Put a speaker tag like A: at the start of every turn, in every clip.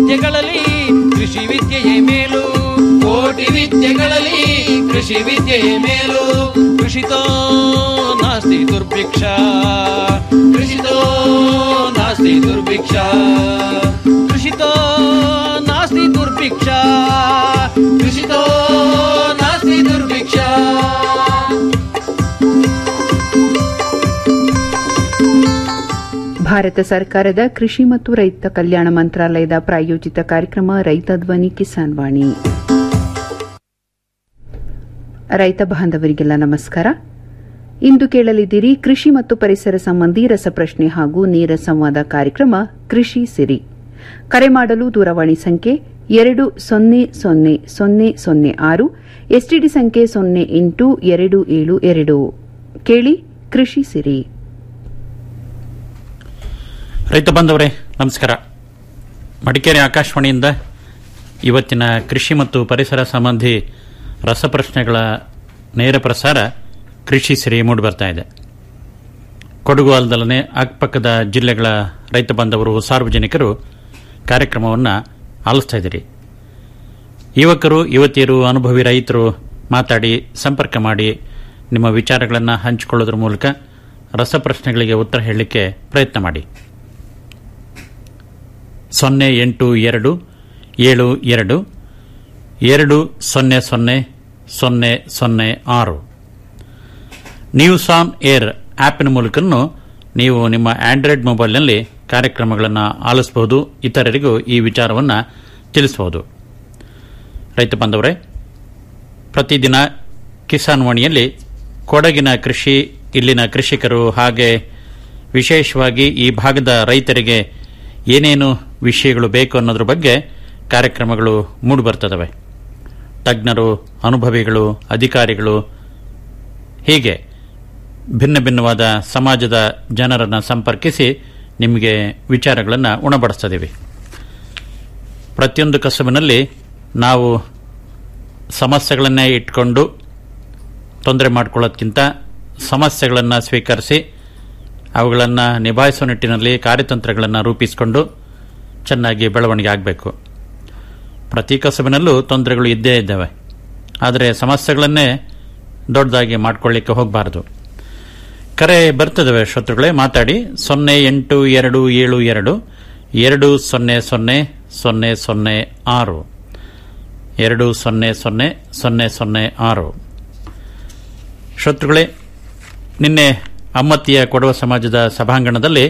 A: ವಿದ್ಯೆಗಳಲ್ಲಿ ಕೃಷಿ ವಿದ್ಯೆಯೇ ಮೇಲು
B: ಕೋಟಿ ವಿದ್ಯೆಗಳಲ್ಲಿ ಕೃಷಿ ವಿದ್ಯೆಯೇ ಮೇಲು
A: ಕೃಷಿತೋ ನಾಸ್ತಿ ದುರ್ಭಿಕ್ಷ
B: ಕೃಷಿತೋ ನಾಸ್ತಿ ದುರ್ಭಿಕ್ಷ
A: ಕೃಷಿತೋ ನಾಸ್ತಿ ದುರ್ಭಿಕ್ಷ
B: ಕೃಷಿತೋ ನಾಸ್ತಿ ದುರ್ಭಿಕ್ಷ
C: ಭಾರತ ಸರ್ಕಾರದ ಕೃಷಿ ಮತ್ತು ರೈತ ಕಲ್ಯಾಣ ಮಂತ್ರಾಲಯದ ಪ್ರಾಯೋಜಿತ ಕಾರ್ಯಕ್ರಮ ರೈತ ಧ್ವನಿ ಕಿಸಾನ್ ವಾಣಿ ರೈತ ಬಾಂಧವರಿಗೆಲ್ಲ ನಮಸ್ಕಾರ ಇಂದು ಕೇಳಲಿದ್ದೀರಿ ಕೃಷಿ ಮತ್ತು ಪರಿಸರ ಸಂಬಂಧಿ ರಸಪ್ರಶ್ನೆ ಹಾಗೂ ನೇರ ಸಂವಾದ ಕಾರ್ಯಕ್ರಮ ಕೃಷಿ ಸಿರಿ ಕರೆ ಮಾಡಲು ದೂರವಾಣಿ ಸಂಖ್ಯೆ ಎರಡು ಸೊನ್ನೆ ಸೊನ್ನೆ ಸೊನ್ನೆ ಸೊನ್ನೆ ಆರು ಎಸ್ಟಿಡಿ ಸಂಖ್ಯೆ ಸೊನ್ನೆ ಎಂಟು ಎರಡು ಏಳು ಎರಡು ಕೇಳಿ ಕೃಷಿ ಸಿರಿ
D: ರೈತ ಬಾಂಧವರೇ ನಮಸ್ಕಾರ ಮಡಿಕೇರಿ ಆಕಾಶವಾಣಿಯಿಂದ ಇವತ್ತಿನ ಕೃಷಿ ಮತ್ತು ಪರಿಸರ ಸಂಬಂಧಿ ರಸಪ್ರಶ್ನೆಗಳ ನೇರ ಪ್ರಸಾರ ಕೃಷಿ ಸಿರಿ ಮೂಡಿ ಬರ್ತಾ ಇದೆ ಕೊಡಗು ಅಲ್ಲದಲ್ಲದೆ ಅಕ್ಕಪಕ್ಕದ ಜಿಲ್ಲೆಗಳ ರೈತ ಬಾಂಧವರು ಸಾರ್ವಜನಿಕರು ಕಾರ್ಯಕ್ರಮವನ್ನು ಆಲಿಸ್ತಾ ಇದ್ದೀರಿ ಯುವಕರು ಯುವತಿಯರು ಅನುಭವಿ ರೈತರು ಮಾತಾಡಿ ಸಂಪರ್ಕ ಮಾಡಿ ನಿಮ್ಮ ವಿಚಾರಗಳನ್ನು ಹಂಚಿಕೊಳ್ಳೋದ್ರ ಮೂಲಕ ರಸಪ್ರಶ್ನೆಗಳಿಗೆ ಉತ್ತರ ಹೇಳಲಿಕ್ಕೆ ಪ್ರಯತ್ನ ಮಾಡಿ ಸೊನ್ನೆ ಎಂಟು ಎರಡು ಏಳು ಎರಡು ಎರಡು ಸೊನ್ನೆ ಸೊನ್ನೆ ಸೊನ್ನೆ ಸೊನ್ನೆ ಆರು ನ್ಯೂಸ್ ಆನ್ ಏರ್ ಆ್ಯಪಿನ ಮೂಲಕನೂ ನೀವು ನಿಮ್ಮ ಆಂಡ್ರಾಯ್ಡ್ ಮೊಬೈಲ್ನಲ್ಲಿ ಕಾರ್ಯಕ್ರಮಗಳನ್ನು ಆಲಿಸಬಹುದು ಇತರರಿಗೂ ಈ ವಿಚಾರವನ್ನು ತಿಳಿಸಬಹುದು ರೈತ ಬಾಂಧವರೇ ಪ್ರತಿದಿನ ಕಿಸಾನ್ ವಾಣಿಯಲ್ಲಿ ಕೊಡಗಿನ ಕೃಷಿ ಇಲ್ಲಿನ ಕೃಷಿಕರು ಹಾಗೆ ವಿಶೇಷವಾಗಿ ಈ ಭಾಗದ ರೈತರಿಗೆ ಏನೇನು ವಿಷಯಗಳು ಬೇಕು ಅನ್ನೋದ್ರ ಬಗ್ಗೆ ಕಾರ್ಯಕ್ರಮಗಳು ಮೂಡಿಬರ್ತದವೆ ತಜ್ಞರು ಅನುಭವಿಗಳು ಅಧಿಕಾರಿಗಳು ಹೀಗೆ ಭಿನ್ನ ಭಿನ್ನವಾದ ಸಮಾಜದ ಜನರನ್ನು ಸಂಪರ್ಕಿಸಿ ನಿಮಗೆ ವಿಚಾರಗಳನ್ನು ಉಣಬಡಿಸ್ತಿದ್ದೀವಿ ಪ್ರತಿಯೊಂದು ಕಸಬಿನಲ್ಲಿ ನಾವು ಸಮಸ್ಯೆಗಳನ್ನೇ ಇಟ್ಕೊಂಡು ತೊಂದರೆ ಮಾಡ್ಕೊಳ್ಳೋದ್ಕಿಂತ ಸಮಸ್ಯೆಗಳನ್ನು ಸ್ವೀಕರಿಸಿ ಅವುಗಳನ್ನು ನಿಭಾಯಿಸುವ ನಿಟ್ಟಿನಲ್ಲಿ ಕಾರ್ಯತಂತ್ರಗಳನ್ನು ರೂಪಿಸಿಕೊಂಡು ಚೆನ್ನಾಗಿ ಬೆಳವಣಿಗೆ ಆಗಬೇಕು ಪ್ರತಿ ಕಸಬಿನಲ್ಲೂ ತೊಂದರೆಗಳು ಇದ್ದೇ ಇದ್ದಾವೆ ಆದರೆ ಸಮಸ್ಯೆಗಳನ್ನೇ ದೊಡ್ಡದಾಗಿ ಮಾಡ್ಕೊಳ್ಳಿಕ್ಕೆ ಹೋಗಬಾರದು ಕರೆ ಬರ್ತದವೆ ಶ್ರೋತೃಗಳೇ ಮಾತಾಡಿ ಸೊನ್ನೆ ಎಂಟು ಎರಡು ಏಳು ಎರಡು ಎರಡು ಸೊನ್ನೆ ಸೊನ್ನೆ ಸೊನ್ನೆ ಸೊನ್ನೆ ಆರು ಎರಡು ಸೊನ್ನೆ ಸೊನ್ನೆ ಸೊನ್ನೆ ಸೊನ್ನೆ ಆರು ಶ್ರೋತೃಗಳೇ ನಿನ್ನೆ ಅಮ್ಮತ್ತಿಯ ಕೊಡವ ಸಮಾಜದ ಸಭಾಂಗಣದಲ್ಲಿ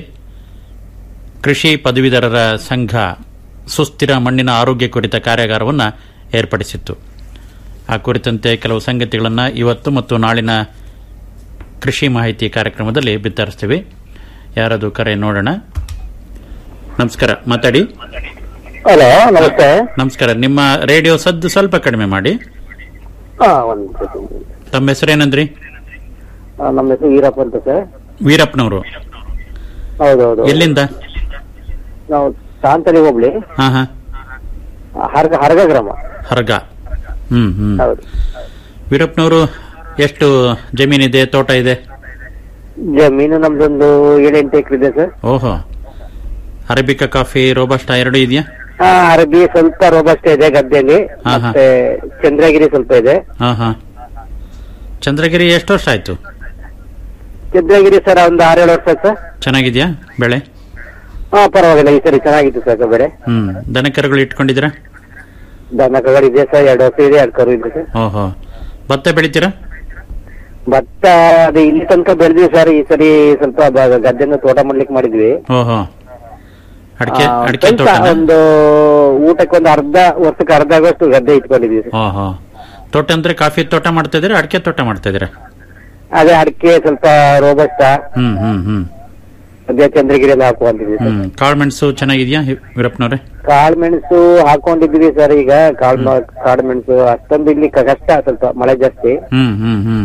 D: ಕೃಷಿ ಪದವೀಧರರ ಸಂಘ ಸುಸ್ಥಿರ ಮಣ್ಣಿನ ಆರೋಗ್ಯ ಕುರಿತ ಕಾರ್ಯಾಗಾರವನ್ನು ಏರ್ಪಡಿಸಿತ್ತು ಆ ಕುರಿತಂತೆ ಕೆಲವು ಸಂಗತಿಗಳನ್ನು ಇವತ್ತು ಮತ್ತು ನಾಳಿನ ಕೃಷಿ ಮಾಹಿತಿ ಕಾರ್ಯಕ್ರಮದಲ್ಲಿ ಬಿತ್ತರಿಸ್ತೀವಿ ಯಾರದು ಕರೆ ನೋಡೋಣ ನಮಸ್ಕಾರ ಮಾತಾಡಿ
E: ಹಲೋ ನಮಸ್ತೆ
D: ನಮಸ್ಕಾರ ನಿಮ್ಮ ರೇಡಿಯೋ ಸದ್ದು ಸ್ವಲ್ಪ ಕಡಿಮೆ ಮಾಡಿ
E: ಹಾ ಒಂದು ಸೆಕೆಂಡ್
D: ತಮ್ಮ ಹೆಸರೇನಂದ್ರಿ
E: ನಮ್ಮ ಹೆಸರು ವೀರಪ್ಪ ಅಂತ ಸರ್
D: ವೀರಪ್ಪನವರು
E: ಹೌದೌದು
D: ಎಲ್ಲಿಂದ
E: ನಾವು ಶಾಂತಲಿ ಹೋಗ್ಲಿ
D: ಹಾ ಹಾ
E: ಹರ್ಗ ಹರ್ಗ ಗ್ರಾಮ
D: ಹರ್ಗ ಹ್ಮ್ ಹ್ಮ್
E: ಹೌದು
D: ವೀರಪ್ಪನವರು ಎಷ್ಟು ಜಮೀನಿದೆ ತೋಟ ಇದೆ
E: ಜಮೀನು ನಮ್ದೊಂದು ಏಳೆಂಟು ಎಕರೆ ಇದೆ ಸರ್
D: ಓಹೋ ಅರೇಬಿಕಾ ಕಾಫಿ ರೋಬಸ್ಟಾ ಎರಡು ಇದೆಯಾ
E: ಹಾ ಅರಬಿ ಸ್ವಲ್ಪ ರೋಬಸ್ಟ್ ಇದೆ ಗದ್ದೆಯಲ್ಲಿ
D: ಹಾ, ಹಾ.
E: ಮತ್ತೆ ಚಂದ್ರಗಿರಿ ಸ್ವಲ್ಪ ಇದೆ
D: ಹಾ ಹಾ ಚಂದ್ರಗಿರಿ ಎಷ್ಟು ವರ್ಷ ಆಯ್ತು
E: ಚಂದ್ರಗಿರಿ ಸರ್ ಒಂದು ಆರೇಳು ವರ್ಷ ಸರ್
D: ಚೆನ್ನಾಗಿದ್ಯಾ ಬೆಳೆ
E: ಹಾ ಪರವಾಗಿಲ್ಲ ಈ ಸರಿ ಚೆನ್ನಾಗಿತ್ತು ಸರ್ ಬೆಳೆ
D: ಹ್ಮ್ ದನಕರುಗಳು ಇಟ್ಕೊಂಡಿದ್ದೀರಾ
E: ದನ ಕಗರ್ ಇದೆ ಸರ್ ಎರಡು ವರ್ಷ ಇದೆ ಎರಡು ಕರು ಇದೆ ಸರ್
D: ಓಹೋ ಭತ್ತ ಬೆಳಿತೀರಾ
E: ಭತ್ತ ಅದು ಇಲ್ಲಿ ತನಕ ಬೆಳೆದ್ವಿ ಸರ್ ಈ ಸರಿ ಸ್ವಲ್ಪ ಬ- ಗದ್ದೆನ ತೋಟ ಮಾಡ್ಲಿಕ್ಕೆ ಮಾಡಿದ್ವಿ
D: ಓಹೋ ಅಡಿಕೆ
E: ಆ,
D: ಅಡಿಕೆ
E: ಸ್ವಲ್ಪ
D: ತೋಟ
E: ಒಂದು ಊಟಕ್ಕೆ ಒಂದು ಅರ್ಧ ವರ್ಷಕ್ಕೆ ಅರ್ಧ ಆಗೋಷ್ಟು ಗದ್ದೆ ಇಟ್ಕೊಂಡಿದ್ವಿ ಸರ್.
D: ಓಹೋ ತೋಟ ಅಂದ್ರೆ ಕಾಫಿ ತೋಟ ಮಾಡ್ತಾ ಇದೀರಾ ಅಡಿಕೆ ತೋಟ ಮಾಡ್ತಾ ಇದೀರಾ
E: ಅದೇ ಅಡಿಕೆ ಸ್ವಲ್ಪ ರೋಬಸ್ಟ
D: ಹ್ಮ್ ಹ್ಮ್ ಹ್ಮ್
E: ಅದೇ ಚಂದ್ರಗಿರಿ ಎಲ್ಲ ಹಾಕೊಂಡಿದ್ವಿ ಸರ್
D: ಹ್ಮ್ ಕಾಳುಮೆಣಸು ಚೆನ್ನಾಗಿದ್ಯಾ ಹಿ- ವೀರಪ್ಪನವ್ರೆ
E: ಕಾಳು ಮೆಣಸು ಹಾಕೊಂಡಿದ್ವಿ ಸರ್ ಈಗ ಕಾಳು ಮ- ಕಾಳು ಮೆಣಸು ಅಷ್ಟೊಂದು ಇಲ್ಲಿ ಕ- ಕಷ್ಟ ಸ್ವಲ್ಪ ಮಳೆ ಜಾಸ್ತಿ
D: ಹ್ಮ್ ಹ್ಮ್ ಹ್ಮ್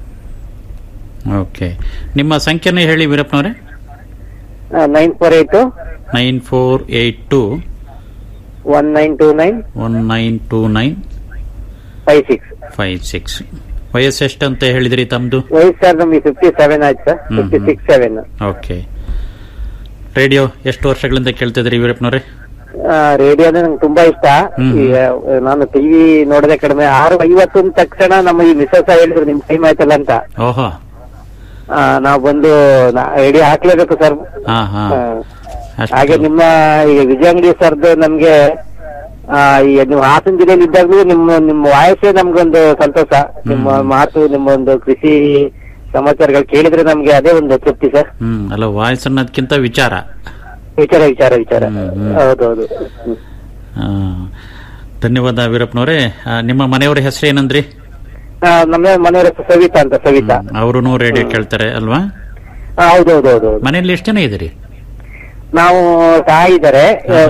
D: ಓಕೆ ನಿಮ್ಮ ಸಂಖ್ಯೆನ ಹೇಳಿ ವೀರಪ್ಪನವ್ರೆ
E: nine four eight
D: nine four eight two
E: one nine two nine
D: one nine two nine
E: five six
D: five six ವಯಸ್ಸು ಎಷ್ಟು ಅಂತ ಹೇಳಿದ್ರಿ ತಮ್ದು
E: ವಯಸ್ಸು ಸರ್ ನಮ್ಗೆ ಫಿಫ್ಟಿ ಸೆವೆನ್ ಆಯ್ತು sir
D: hmm,
E: fifty
D: hmm.
E: Six seven
D: okay radio ಎಷ್ಟು ವರ್ಷಗಳಿಂದ ಕೇಳ್ತಿದ್ರಿ ವೀರಪ್ಪನವ್ರೆ
E: ರೇಡಿಯೋ ಅಂದ್ರೆ ನಂಗೆ ತುಂಬಾ ಇಷ್ಟ
D: ಹ್ಮ್.
E: ಈಗ ನಾನು ಟಿವಿ ನೋಡದೆ ಕಡಿಮೆ ಆರು ಐವತ್ತು ಅಂದ ತಕ್ಷಣ ನಮ್ಮ ಈ ಮಿಸಸ್ ಹೇಳಿದ್ರು ನಿಮ್ ಟೈಮ್ ಆಯ್ತಲ್ಲ ಅಂತ
D: ಓಹೋ
E: ಆ, ನಾವು ಬಂದು ರೇಡಿಯೋ ಹಾಕ್ಲೇಬೇಕು ಸರ್
D: ಹಾ ಹಾ ಅಷ್ಟು-
E: ಹಾಗೆ ನಿಮ್ಮ ಈಗ ವಿಜಯಂಗಡಿ ಸರ್ದು ನಮ್ಗೆ ಆ, ಈಗ ನೀವು ಹಾಸನ ಜಿಲ್ಲೆಯಲ್ಲಿ ಇದ್ದಾಗ್ಲೂ ನಿಮ್ಮ ನಿಮ್ಮ ವಾಯಸ್ಸೇ ನಮ್ಗೊಂದು ಸಂತೋಷ ನಿಮ್ಮ ಮಾತು ನಿಮ್ಮ ಒಂದು ಕೃಷಿ ಸಮಾಚಾರಗಳು ಕೇಳಿದ್ರೆ ನಮ್ಗೆ ಅದೇ ಒಂದು ತೃಪ್ತಿ ಸರ್
D: ಹ್ಮ್ ಅಲ್ಲ ವಾಯ್ಸ್ ಅನ್ನೋದಕ್ಕಿಂತ ವಿಚಾರ
E: ವಿಚಾರ ವಿಚಾರ ವಿಚಾರ
D: ಹ್ಮ್, ಹ್ಮ್.
E: ಹೌದೌದು ಹ್ಮ್.
D: ಆ, ಧನ್ಯವಾದ ವೀರಪ್ಪನವರೇ ಆ, ನಿಮ್ಮ ಮನೆಯವರ ಹೆಸರು ಏನಂದ್ರಿ
E: ಆ, ನಮ್ಮ ಮನೆಯವರ ಹೆಸರು ಸವಿತಾ ಅಂತ ಸವಿತಾ
D: ಅವರು ರೇಡಿಯೋ ಕೇಳ್ತಾರೆ ಅಲ್ವಾ
E: ಆ, ಹೌದೌದು ಹೌದೌದು
D: ಮನೆಯಲ್ಲಿ ಎಷ್ಟು ಜನ ಇದ್ದೀರಿ
E: ನಾವು ತಾಯಿ ಇದ್ದಾರೆ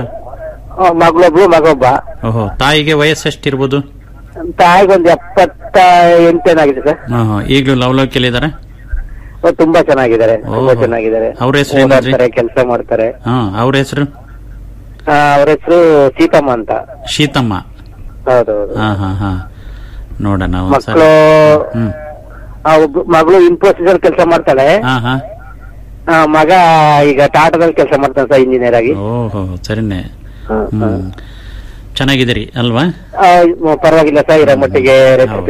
E: ಆ, ಮಗಳೊಬ್ಳು ಮಗೊಬ್ಬ
D: ಓಹೋ ತಾಯಿಗೆ ವಯಸ್ಸು ಎಷ್ಟಿರ್ಬೋದು
E: ತಾಯಿಗೊಂದು ಎಪ್ಪತ್ತ ಎಂಟೇನಾಗಿದೆ ಸರ್
D: ಹಾ ಹಾ ಈಗಲೂ ಲವಲೋಕಿಯಲ್ಲಿ ಇದಾರೆ
E: ಅವ್ರು ತುಂಬಾ ಚೆನ್ನಾಗಿದ್ದಾರೆ ತುಂಬಾ
D: ಓಹೋ.
E: ಚೆನ್ನಾಗಿದ್ದಾರೆ
D: ಅವ್ರ ಹೆಸರು ಏನಂದ್ರಿ?
E: ಓಡಾಡ್ತಾರೆ ಕೆಲಸ ಮಾಡ್ತಾರೆ
D: ಹಾ ಅವ್ರ ಹೆಸರು
E: ಆ, ಅವ್ರ ಹೆಸರು ಸೀತಮ್ಮ ಅಂತ
D: ಶೀತಮ್ಮ
E: ಹೌದೌದು
D: ಹಾ ಹಾ ಹಾ ನೋಡೋಣ ಒಂದ್ಸಲ
E: ಮಕ್ಕಳು
D: ಹ್ಮ್
E: ಮಗಳು ಇನ್ಫೋಸಿಸ್ ಅಲ್ಲಿ ಕೆಲಸ ಮಾಡ್ತಾಳೆ
D: ಹಾ ಹಾ
E: ಆ, ಮಗ ಈಗ ಟಾಟಾದಲ್ಲಿ ಕೆಲಸ ಮಾಡ್ತಾನೆ ಸರ್ ಇಂಜಿನಿಯರ್ ಆಗಿ
D: ಓಹೋ ಸರಿನೇ
E: ಹಾ, ಹಾ.
D: ಹ್ಮ್ ಚೆನ್ನಾಗಿದ್ದೀರಿ ಅಲ್ವಾ
E: ಆ, ಪರವಾಗಿಲ್ಲ ಸರ್ ಇರೋ ಮಟ್ಟಿಗೆ ರೆಸಿಪಿ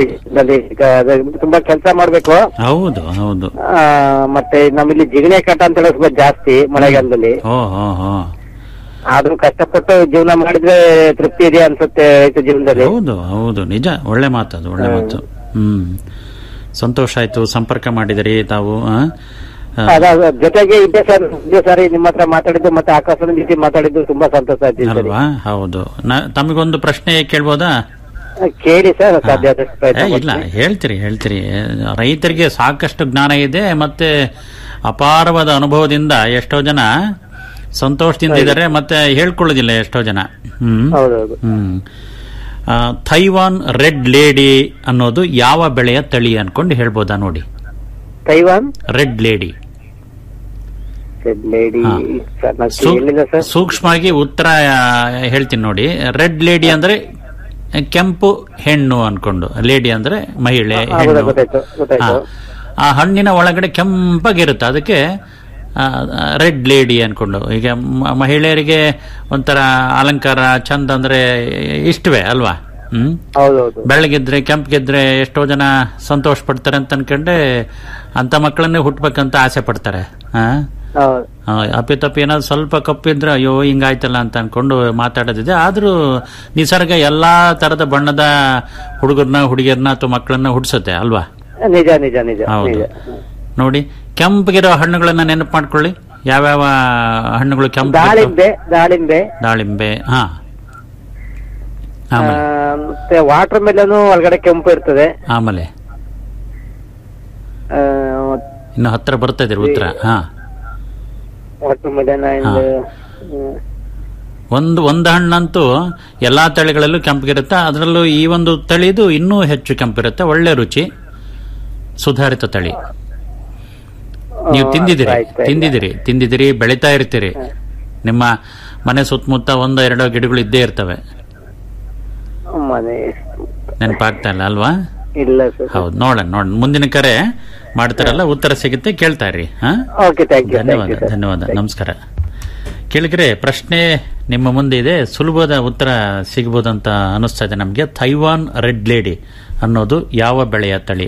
E: ತುಂಬಾ ಕೆಲಸ ಮಾಡ್ಬೇಕು
D: ಹೌದು ಹೌದು
E: ಆ, ಮತ್ತೆ ನಮ್ಮಲ್ಲಿ ಜಿಗಣೆ ಕಟ್ಟ ಅಂತ ಹೇಳೋದು ಸ್ವಲ್ಪ ಜಾಸ್ತಿ ಮಳೆಗಾಲದಲ್ಲಿ
D: ಓ ಹೋ ಹೋ
E: ಆದ್ರೂ ಕಷ್ಟಪಟ್ಟು ಜೀವನ ಮಾಡಿದ್ರೆ ತೃಪ್ತಿ ಇದೆ ಅನ್ಸುತ್ತೆ ರೈತ ಜೀವನದಲ್ಲಿ
D: ಹೌದು ಹೌದು ನಿಜ ಒಳ್ಳೆ ಮಾತು ಅದು ಒಳ್ಳೆ ಮಾತು ಹ್ಮ್ ಸಂತೋಷ ಆಯ್ತು ಸಂಪರ್ಕ ಮಾಡಿದಿರಿ ತಾವು ಆ? ಆ,
E: ಅದ ಅದ ಜೊತೆಗೆ ಇದ್ದೆ ಸರ್ ಇದ್ದೆ ಸರ್ ನಿಮ್ಮ ಹತ್ರ ಮಾತಾಡಿದ್ದು ಮತ್ತೆ ಆಕಾಶನ ಜೊತೆ ಮಾತಾಡಿದ್ದು ತುಂಬಾ ಸಂತೋಷ ಆಯ್ತು ಈ ಸರಿ.
D: ಅಲ್ವಾ ಹೌದು ನ- ತಮಗೊಂದು ಪ್ರಶ್ನೆ ಕೇಳ್ಬೋದಾ
E: ಕೇಳಿ ಸರ್
D: ಹಾ.
E: ಸಾಧ್ಯ ಆದಷ್ಟು
D: ಏ,
E: ಪ್ರಯತ್ನ
D: ಇಲ್ಲ
E: ಮಾಡ್ತೀನಿ.
D: ಹೇಳ್ತೀರಿ ಹೇಳ್ತೀರಿ ರೈತರಿಗೆ ಸಾಕಷ್ಟು ಜ್ಞಾನ ಇದೆ ಮತ್ತೆ ಅಪಾರವಾದ ಅನುಭವದಿಂದ ಎಷ್ಟೋ ಜನ ಸಂತೋಷದಿಂದ ಇದ್ದಾರೆ ಮತ್ತೆ ಹೇಳ್ಕೊಳ್ಳೋದಿಲ್ಲ ಎಷ್ಟೋ ಜನ ಹ್ಮ್
E: ಹೌದೌದು
D: ಹ್ಮ್ ಆ, ಥೈವಾನ್ ರೆಡ್ ಲೇಡಿ ಅನ್ನೋದು ಯಾವ ಬೆಳೆಯ ತಳಿ ಅನ್ಕೊಂಡು ಹೇಳ್ಬೋದಾ ನೋಡಿ
E: ತೈವಾನ್
D: ರೆಡ್ ಲೇಡಿ
E: ಲೇಡಿ
D: ಹಾ.
E: ಸರ್ ನಾನು
D: ಸೂ-
E: ಕೇಳಿಲ್ಲ ಸರ್
D: ಸೂಕ್ಷ್ಮವಾಗಿ ಉತ್ತರ ಆ, ಹೇಳ್ತೀನಿ ನೋಡಿ ರೆಡ್ ಲೇಡಿ ಅಂದ್ರೆ ಕೆಂಪು ಹೆಣ್ಣು ಅನ್ಕೊಂಡು ಲೇಡಿ ಅಂದ್ರೆ ಮಹಿಳೆ
E: ಹಾ,
D: ಹೆಣ್ಣು
E: ಗೊತ್ತಾಯ್ತು, ಗೊತ್ತಾಯ್ತು.
D: ಹಾ. ಆ ಹಣ್ಣಿನ ಒಳಗಡೆ ಕೆಂಪಾಗಿರುತ್ತೆ ಅದಕ್ಕೆ ರೆಡ್ ಲೇಡಿ ಅನ್ಕೊಂಡು ಈಗ ಮ- ಮಹಿಳೆಯರಿಗೆ ಒಂಥರ ಅಲಂಕಾರ ಚಂದ ಅಂದ್ರೆ ಇಷ್ಟವೇ ಅಲ್ವಾ ಹ್ಮ್
E: ಹೌದೌದು
D: ಬೆಳಗಿದ್ರೆ ಕೆಂಪ್ಗಿದ್ರೆ ಎಷ್ಟೋ ಜನ ಸಂತೋಷ ಪಡ್ತಾರೆ ಅಂತ ಅನ್ಕೊಂಡೆ ಅಂತ ಮಕ್ಕಳನ್ನೇ ಹುಟ್ಬೇಕಂತ ಆಸೆ ಪಡ್ತಾರೆ ಹಾ
E: ಹೌದು
D: ಆ, ಅಪ್ಪಿತಪ್ಪಿ ಏನಾದ್ರು ಸ್ವಲ್ಪ ಕಪ್ಪಿದ್ರೆ ಅಯ್ಯೋ ಹಿಂಗಾಯ್ತಲ್ಲ ಅಂತ ಅನ್ಕೊಂಡು ಮಾತಾಡೋದಿದೆ ಆದ್ರೂ ನಿಸರ್ಗ ಎಲ್ಲಾ ತರದ ಬಣ್ಣದ ಹುಡುಗರನ್ನ ಹುಡುಗಿಯರನ್ನ ಅಥವಾ ಮಕ್ಕಳನ್ನ ಹುಡ್ಸುತ್ತೆ ಅಲ್ವಾ
E: ನಿಜ ನಿಜ ನಿಜ
D: ಹೌದು
E: ನಿಜ
D: ನೋಡಿ ಕೆಂಪಗಿರೋ ಹಣ್ಣುಗಳನ್ನ ನೆನಪು ಮಾಡ್ಕೊಳ್ಳಿ ಯಾವ್ಯಾವ ಹಣ್ಣುಗಳು ಕೆಂಪು
E: ದಾಳಿಂಬೆ ದಾಳಿಂಬೆ
D: ದಾಳಿಂಬೆ ಹಾ
E: ಆ,
D: ಆಮೇಲೆ
E: ಮತ್ತೆ ವಾಟರ್ ಮೆಲನು ಒಳಗಡೆ ಕೆಂಪು ಇರ್ತದೆ
D: ಆಮೇಲೆ
E: ಆ,
D: ಇನ್ನು ಹತ್ರ ಬರ್ತಾ ಇದ್ದೀರಿ ಉತ್ತರ ಹಾ
E: ವಾಟರ್ ಮೆಲನ್ ಅಂಡ್
D: ಹಾ. ಒಂದು ಒಂದು ಹಣ್ಣಂತೂ ಎಲ್ಲಾ ತಳಿಗಳಲ್ಲೂ ಕೆಂಪಗಿರುತ್ತೆ ಅದರಲ್ಲೂ ಈ ಒಂದು ತಳಿದು ಇನ್ನೂ ಹೆಚ್ಚು ಕೆಂಪಿರುತ್ತೆ ಒಳ್ಳೆ ರುಚಿ ಸುಧಾರಿತ ತಳಿ ನೀವು ತಿಂದಿದ್ದೀರಿ ತಿಂದಿದ್ದೀರಿ ತಿಂದಿದ್ದೀರಿ ಬೆಳಿತಾ ಇರ್ತೀರಿ ನಿಮ್ಮ ಮನೆ ಸುತ್ತಮುತ್ತ ಒಂದು ಎರಡೋ ಗಿಡಗಳು ಇದ್ದೇ ಇರ್ತವೆ
E: ಮನೆ
D: ನೆನಪಾಗ್ತಾ ಇಲ್ಲ ಅಲ್ವಾ
E: ಇಲ್ಲ ಸರ್
D: ಹೌದು ನೋಡೋಣ ನೋಡೋಣ ಮುಂದಿನ ಕರೆ ಮಾಡ್ತಾರಲ್ಲ ಉತ್ತರ ಸಿಗುತ್ತೆ ಕೇಳ್ತಾ ಇರ್ರಿ ಹಾ
E: ಓಕೆ ಥ್ಯಾಂಕ್ ಯು ಥ್ಯಾಂಕ್
D: ಧನ್ಯವಾದ
E: ಯು ಸರ್
D: ಧನ್ಯವಾದ ನಮಸ್ಕಾರ ಕೇಳಿದ್ರೆ ಪ್ರಶ್ನೆ ನಿಮ್ಮ ಮುಂದೆ ಇದೆ ಸುಲಭದ ಉತ್ತರ ಸಿಗಬಹುದಂತ ಅನಿಸ್ತಾ ಇದೆ ನಮಗೆ ಥೈವಾನ್ ರೆಡ್ ಲೇಡಿ ಅನ್ನೋದು ಯಾವ ಬೆಳೆಯ ತಳಿ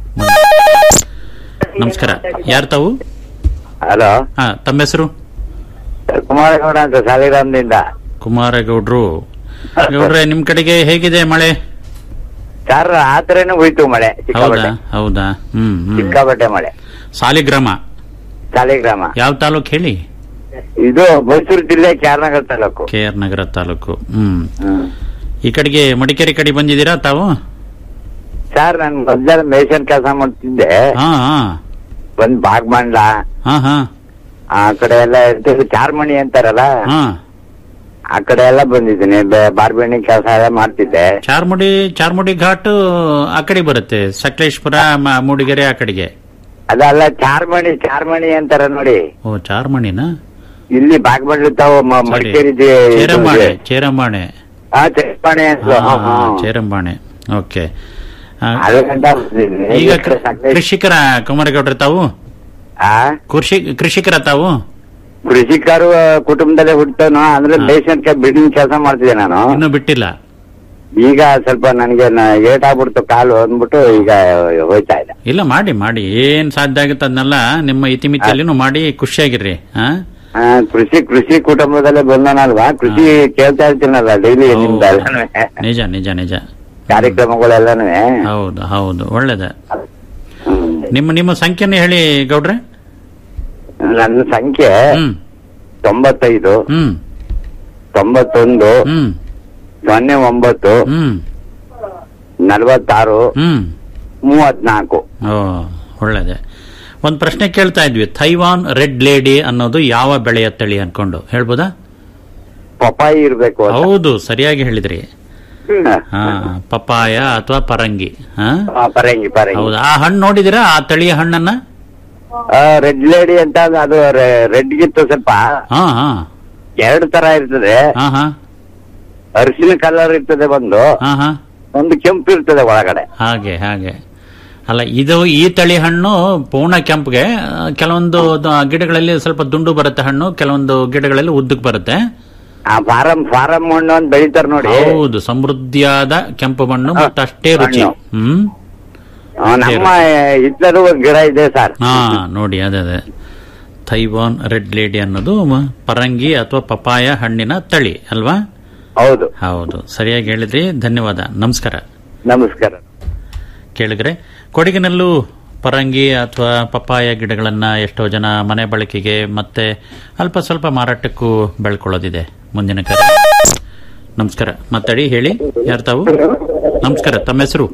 D: ನಮಸ್ಕಾರ ಯಾರು ತಾವು
E: ಹಲೋ
D: ಹಾ ತಮ್ಮ ಹೆಸರು
E: ಕುಮಾರಗೌಡ ಅಂತ ಸಾಲಿಗ್ರಾಮದಿಂದ
D: ಕುಮಾರಗೌಡ್ರು ಗೌಡ್ರೆ ನಿಮ್ ಕಡೆಗೆ ಹೇಗಿದೆ ಮಳೆ
E: ಸರ್ ಆತರೇನು ಹೋಯ್ತು ಮಳೆ
D: ಹೌದಾ ಹೌದಾ ಹ್ಮ್ ಹ್ಮ್
E: ಸಿಕ್ಕಾಪಟ್ಟೆ ಮಳೆ
D: ಸಾಲಿಗ್ರಾಮ
E: ಸಾಲಿಗ್ರಾಮ
D: ಯಾವ ತಾಲೂಕ್ ಹೇಳಿ
E: ಇದು ಮೈಸೂರು ಜಿಲ್ಲೆ ಕ್ಯಾರ್ನಗರ ತಾಲೂಕು
D: ಕೆ ಆರ್ ನಗರ ತಾಲೂಕು ಹ್ಮ್ ಈ ಕಡೆಗೆ ಮಡಿಕೇರಿ ಕಡೆ ಬಂದಿದ್ದೀರಾ ತಾವು
E: ಸರ್ ನಾನು ಮೊದ್ಲೆಲ್ಲ ಮೇಷನ್ ಕೆಲಸ ಮಾಡ್ತಿದ್ದೆ
D: ಹಾ ಹಾ
E: ಒಂದ್ ಬಾಗ್ಮಂಡ್ಲ
D: ಹಾ ಹಾ
E: ಆ ಕಡೆ ಎಲ್ಲ ಇರ್ತಿದ್ರು ಚಾರ್ಮಣಿ ಅಂತಾರಲ್ಲ
D: ಹಾ
E: ಆ ಕಡೆ ಎಲ್ಲ ಬಂದಿದ್ದೀನಿ ಬಾರ್ಬೆಣ್ಣಿ ಕೆಲಸ ಎಲ್ಲ ಮಾಡ್ತಿದ್ದೆ
D: ಚಾರ್ಮುಡಿ ಚಾರ್ಮುಡಿ ಘಾಟ್ ಆ ಕಡೆ ಬರುತ್ತೆ ಸಕಲೇಶ್ಪುರ ಮ- ಮೂಡಿಗೆರೆ ಆ ಕಡೆಗೆ
E: ಅದಲ್ಲ ಚಾರ್ಮಣಿ ಚಾರ್ಮಣಿ ಅಂತಾರ ನೋಡಿ
D: ಓ ಚಾರ್ಮಣಿನ
E: ಇಲ್ಲಿ ಬಾಗ್ಮಂಡ್ಲ ತಾವು ಮ-
D: ಸರಿ.
E: ಮಡಿಕೇರಿ ಜಿ- ಇದು
D: ಚೇರಂಬಾಣೆ
E: ಇದೆ.
D: ಚೇರಂಬಾಣೆ
E: ಆ ಚೇರ್ಮಣಿ ಅಂತ
D: ಹಾ, ಹಾ, ಚೇರಂಬಾಣೆ ಓಕೆ ಆ,
E: ಅದು ಗಂಟ ಬಂದಿದ್ದೀನಿ.
D: ಈಗ
E: ಈ ಕಡೆ ಸಕಲೇಶ್-
D: ಕೃಷಿಕರ ಕುಮಾರಗೌಡ್ರ ತಾವು
E: ಆ?
D: ಕೃಷಿ ಕೃಷಿಕರ ತಾವು
E: ಕೃಷಿಕರು ಕುಟುಂಬದಲ್ಲೇ ಹುಟ್ಟನು ಅಂದ್ರೆ
D: ಹಾ.
E: ಪೇಷಂಟ್ ಬಿಲ್ಡಿಂಗ್ ಕೆಲಸ ಮಾಡ್ತಿದ್ದೆ ನಾನು
D: ಇನ್ನೂ ಬಿಟ್ಟಿಲ್ಲ
E: ಈಗ ಸ್ವಲ್ಪ ನನಗೆ ಏಟ್ ಆಗ್ಬಿಡ್ತು ಕಾಲು ಅಂದ್ಬಿಟ್ಟು ಈಗ ಹೋಯ್ತಾ ಇದೆ
D: ಇಲ್ಲ ಮಾಡಿ ಮಾಡಿ ಏನ್ ಸಾಧ್ಯ ಆಗುತ್ತೆ ಅದನ್ನೆಲ್ಲ ನಿಮ್ಮ ಇತಿಮಿತಿಯಲ್ಲಿನೂ ಮಾಡಿ ಖುಷಿಯಾಗಿರ್ರಿ ಹಾ
E: ಆ, ಕೃಷಿ ಕೃಷಿ ಕುಟುಂಬದಲ್ಲೇ ಬಂದನಲ್ವಾ ಕೃಷಿ ಕೇಳ್ತಾ ಇರ್ತೀನಲ್ಲ ಡೈಲಿ ನಿಮ್ದು ಎಲ್ಲಾನು
D: ನಿಜ ನಿಜ ನಿಜ
E: ಕಾರ್ಯಕ್ರಮಗಳೆಲ್ಲಾನು
D: ಹೌದು ಹೌದು ಒಳ್ಳೇದ ನಿಮ್ಮ ನಿಮ್ಮ ಸಂಖ್ಯೆನ ಹೇಳಿ ಗೌಡ್ರೆ
E: ನನ್ನ ಸಂಖ್ಯೆ
D: ಹ್ಮ್
E: ತೊಂಬತ್ತೈದು
D: ಹ್ಮ್
E: ತೊಂಬತ್ತೊಂದು
D: ಹ್ಮ್
E: ಸೊನ್ನೆ ಒಂಬತ್ತು
D: ಹ್ಮ್
E: ನಲವತ್ತಾರು
D: ಹ್ಮ್
E: ಮೂವತ್ನಾಲ್ಕು
D: ಓ ಒಳ್ಳೇದೆ ಒಂದ್ ಪ್ರಶ್ನೆ ಕೇಳ್ತಾ ಇದ್ವಿ ಥೈವಾನ್ ರೆಡ್ ಲೇಡಿ ಅನ್ನೋದು ಯಾವ ಬೆಳೆಯ ತಳಿ ಅನ್ಕೊಂಡು ಹೇಳ್ಬೋದಾ
E: ಪಪಾಯಿ ಇರ್ಬೇಕು ಅಂತ.
D: ಹೌದು ಸರಿಯಾಗಿ ಹೇಳಿದ್ರಿ
E: ಹ್ಮ್.
D: ಹಾ ಪಪಾಯ ಅಥವಾ ಪರಂಗಿ ಹಾ
E: ಆ, ಪರಂಗಿ ಪರಂಗಿ
D: ಹೌದು ಆ ಹಣ್ಣು ನೋಡಿದಿರಾ ಆ ತಳಿಯ ಹಣ್ಣನ್ನ
E: ರೆಡ್ ಲೇಡಿ ಅಂತ ಅದು ರೆಡ್ ಗಿತ್ತು ಸ್ವಲ್ಪ
D: ಹಾ ಹಾ
E: ಎರಡು ತರ ಇರ್ತದೆ
D: ಹಾ ಹಾ
E: ಅರಿಶಿನ ಕಲರ್ ಇರ್ತದೆ ಒಂದು
D: ಹಾ ಹಾ
E: ಒಂದು ಕೆಂಪು ಇರ್ತದೆ ಒಳಗಡೆ
D: ಹಾಗೆ ಹಾಗೆ ಅಲ್ಲ ಇದು ಈ ತಳಿ ಹಣ್ಣು ಪೂರ್ಣ ಕೆಂಪುಗೆ ಆ, ಕೆಲವೊಂದು ದ- ಗಿಡಗಳಲ್ಲಿ ಸ್ವಲ್ಪ ದುಂಡು ಬರುತ್ತೆ ಹಣ್ಣು ಕೆಲವೊಂದು ಗಿಡಗಳಲ್ಲಿ ಉದ್ದಕ್ಕೆ ಬರುತ್ತೆ
E: ಆ ಫಾರಂ ಫಾರಂ ಮಣ್ಣು ಅಂತ ಬೆಳಿತಾರ ನೋಡಿ
D: ಹೌದು ಸಮೃದ್ಧಿಯಾದ ಕೆಂಪು ಮಣ್ಣು ಮತ್ತು ಅಷ್ಟೇ ರುಚಿ
E: ಹಣ್ಣು.
D: ಹ್ಮ್
E: ಆ, ನಮ್ಮ ಹಿತ್ತಲು ಒಂದ್ ಗಿಡ ಇದೆ ಸರ್
D: ಹಾ ನೋಡಿ ಅದೇ ಅದೇ ಥೈವಾನ್ ರೆಡ್ ಲೇಡಿ ಅನ್ನೋದು ಮ- ಪರಂಗಿ ಅಥವಾ ಪಪಾಯ ಹಣ್ಣಿನ ತಳಿ ಅಲ್ವಾ
E: ಹೌದು
D: ಹೌದು ಸರಿಯಾಗಿ ಹೇಳಿದ್ರಿ ಧನ್ಯವಾದ ನಮಸ್ಕಾರ
E: ನಮಸ್ಕಾರ
D: ಕೇಳಿದ್ರೆ ಕೊಡಗಿನಲ್ಲೂ ಪರಂಗಿ ಅಥವಾ ಪಪ್ಪಾಯ ಗಿಡಗಳನ್ನ ಎಷ್ಟೋ ಜನ ಮನೆ ಬಳಕೆಗೆ ಮತ್ತೆ ಅಲ್ಪ ಸ್ವಲ್ಪ ಮಾರಾಟಕ್ಕೂ ಬೆಳ್ಕೊಳ್ಳೋದಿದೆ ಮುಂದಿನ ಕರೆ ನಮಸ್ಕಾರ ಮಾತಾಡಿ ಹೇಳಿ ಯಾರು ತಾವು ನಮಸ್ಕಾರ ತಮ್ಮ ಹೆಸರು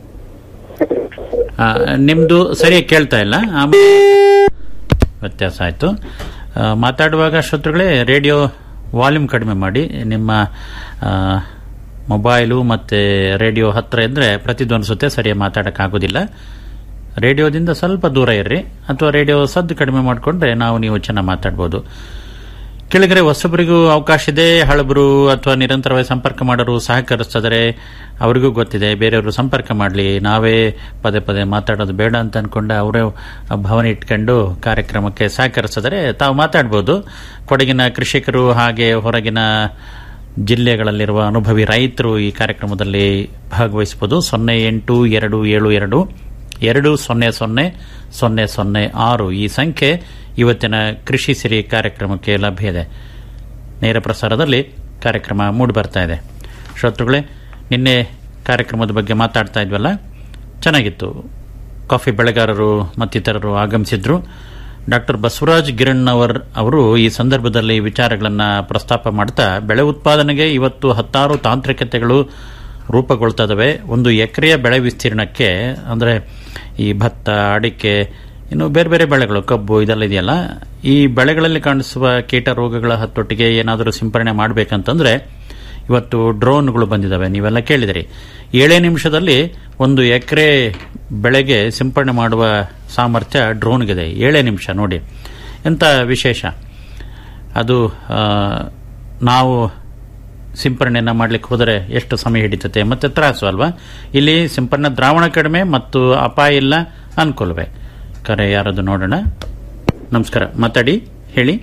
D: ಆ, ನಿಮ್ದು ಸರಿಯಾಗಿ ಕೇಳ್ತಾ ಇಲ್ಲ ಆಮೇಲೆ ವ್ಯತ್ಯಾಸ ಆಯ್ತು ಆ, ಮಾತಾಡುವಾಗ ಶ್ರೋತೃಗಳೇ ರೇಡಿಯೋ ವಾಲ್ಯೂಮ್ ಕಡಿಮೆ ಮಾಡಿ ನಿಮ್ಮ ಆ, ಮೊಬೈಲು ಮತ್ತೆ ರೇಡಿಯೋ ಹತ್ರ ಇದ್ರೆ ಪ್ರತಿಧ್ವನಿಸುತ್ತೆ ಸರಿಯಾಗಿ ಮಾತಾಡೋಕ್ಕಾಗೋದಿಲ್ಲ ರೇಡಿಯೋದಿಂದ ಸ್ವಲ್ಪ ದೂರ ಇರ್ರಿ ಅಥವಾ ರೇಡಿಯೋ ಸದ್ದು ಕಡಿಮೆ ಮಾಡಿಕೊಂಡ್ರೆ ನಾವು ನೀವು ಚೆನ್ನಾಗಿ ಮಾತಾಡ್ಬೋದು ಕೆಳಗರೆ ಹೊಸಬರಿಗೂ ಅವಕಾಶ ಇದೆ ಹಳಬರು ಅಥವಾ ನಿರಂತರವಾಗಿ ಸಂಪರ್ಕ ಮಾಡೋರು ಸಹಕರಿಸ್ತಿದ್ದಾರೆ ಅವರಿಗೂ ಗೊತ್ತಿದೆ ಬೇರೆಯವರು ಸಂಪರ್ಕ ಮಾಡಲಿ ನಾವೇ ಪದೇ ಪದೇ ಮಾತಾಡೋದು ಬೇಡ ಅಂತ ಅನ್ಕೊಂಡು ಅವರೇ ಭಾವನೆ ಇಟ್ಕೊಂಡು ಕಾರ್ಯಕ್ರಮಕ್ಕೆ ಸಹಕರಿಸಿದರೆ ತಾವು ಮಾತಾಡ್ಬೋದು ಕೊಡಗಿನ ಕೃಷಿಕರು ಹಾಗೆ ಹೊರಗಿನ ಜಿಲ್ಲೆಗಳಲ್ಲಿರುವ ಅನುಭವಿ ರೈತರು ಈ ಕಾರ್ಯಕ್ರಮದಲ್ಲಿ ಭಾಗವಹಿಸಬಹುದು ಸೊನ್ನೆ ಎಂಟು ಎರಡು ಏಳು ಎರಡು ಎರಡು ಸೊನ್ನೆ ಸೊನ್ನೆ ಸೊನ್ನೆ ಸೊನ್ನೆ ಆರು ಈ ಸಂಖ್ಯೆ ಇವತ್ತಿನ ಕೃಷಿ ಸಿರಿ ಕಾರ್ಯಕ್ರಮಕ್ಕೆ ಲಭ್ಯ ಇದೆ ನೇರ ಪ್ರಸಾರದಲ್ಲಿ ಕಾರ್ಯಕ್ರಮ ಮೂಡಿ ಬರ್ತಾ ಇದೆ ಶ್ರೋತೃಗಳೇ ನಿನ್ನೆ ಕಾರ್ಯಕ್ರಮದ ಬಗ್ಗೆ ಮಾತಾಡ್ತಾ ಇದ್ವಲ್ಲ ಚೆನ್ನಾಗಿತ್ತು ಕಾಫಿ ಬೆಳೆಗಾರರು ಮತ್ತಿತರರು ಆಗಮಿಸಿದ್ರು ಡಾಕ್ಟರ್ ಬಸವರಾಜ್ ಗಿರಣ್ಣವರ್ ಅವರು ಈ ಸಂದರ್ಭದಲ್ಲಿ ವಿಚಾರಗಳನ್ನು ಪ್ರಸ್ತಾಪ ಮಾಡ್ತಾ ಬೆಳೆ ಉತ್ಪಾದನೆಗೆ ಇವತ್ತು ಹತ್ತಾರು ತಾಂತ್ರಿಕತೆಗಳು ರೂಪುಗೊಳ್ತಾ ಇದಾವೆ ಒಂದು ಎಕರೆಯ ಬೆಳೆ ವಿಸ್ತೀರ್ಣಕ್ಕೆ ಅಂದರೆ ಈ ಭತ್ತ ಅಡಿಕೆ ಇನ್ನು ಬೇರೆ ಬೇರೆ ಬೆಳೆಗಳು ಕಬ್ಬು ಇದೆಲ್ಲ ಇದೆಯಲ್ಲ ಈ ಬೆಳೆಗಳಲ್ಲಿ ಕಾಣಿಸುವ ಕೀಟ ರೋಗಗಳ ಹತ್ತೊಟ್ಟಿಗೆ ಏನಾದರೂ ಸಿಂಪರಣೆ ಮಾಡಬೇಕಂತಂದ್ರೆ ಇವತ್ತು ಡ್ರೋನ್ಗಳು ಬಂದಿದ್ದಾವೆ ನೀವೆಲ್ಲ ಕೇಳಿದಿರಿ ಏಳೇ ನಿಮಿಷದಲ್ಲಿ ಒಂದು ಎಕರೆ ಬೆಳೆಗೆ ಸಿಂಪರಣೆ ಮಾಡುವ ಸಾಮರ್ಥ್ಯ ಡ್ರೋನ್ಗಿದೆ ಏಳೇ ನಿಮಿಷ ನೋಡಿ ಎಂಥ ವಿಶೇಷ ಅದು ಆ, ನಾವು ಸಿಂಪರಣೆಯನ್ನ ಮಾಡ್ಲಿಕ್ಕೆ ಹೋದರೆ ಎಷ್ಟು ಸಮಯ ಹಿಡಿತತೆ ಮತ್ತೆ ತ್ರಾಸು ಅಲ್ವಾ ಇಲ್ಲಿ ಸಿಂಪರಣೆ ದ್ರಾವಣ ಕಡಿಮೆ ಮತ್ತು ಅಪಾಯ ಇಲ್ಲ ಅನುಕೂಲವೇ ಕರೆ ಯಾರದು ನೋಡೋಣ ನಮಸ್ಕಾರ ಮಾತಾಡಿ ಹೇಳಿ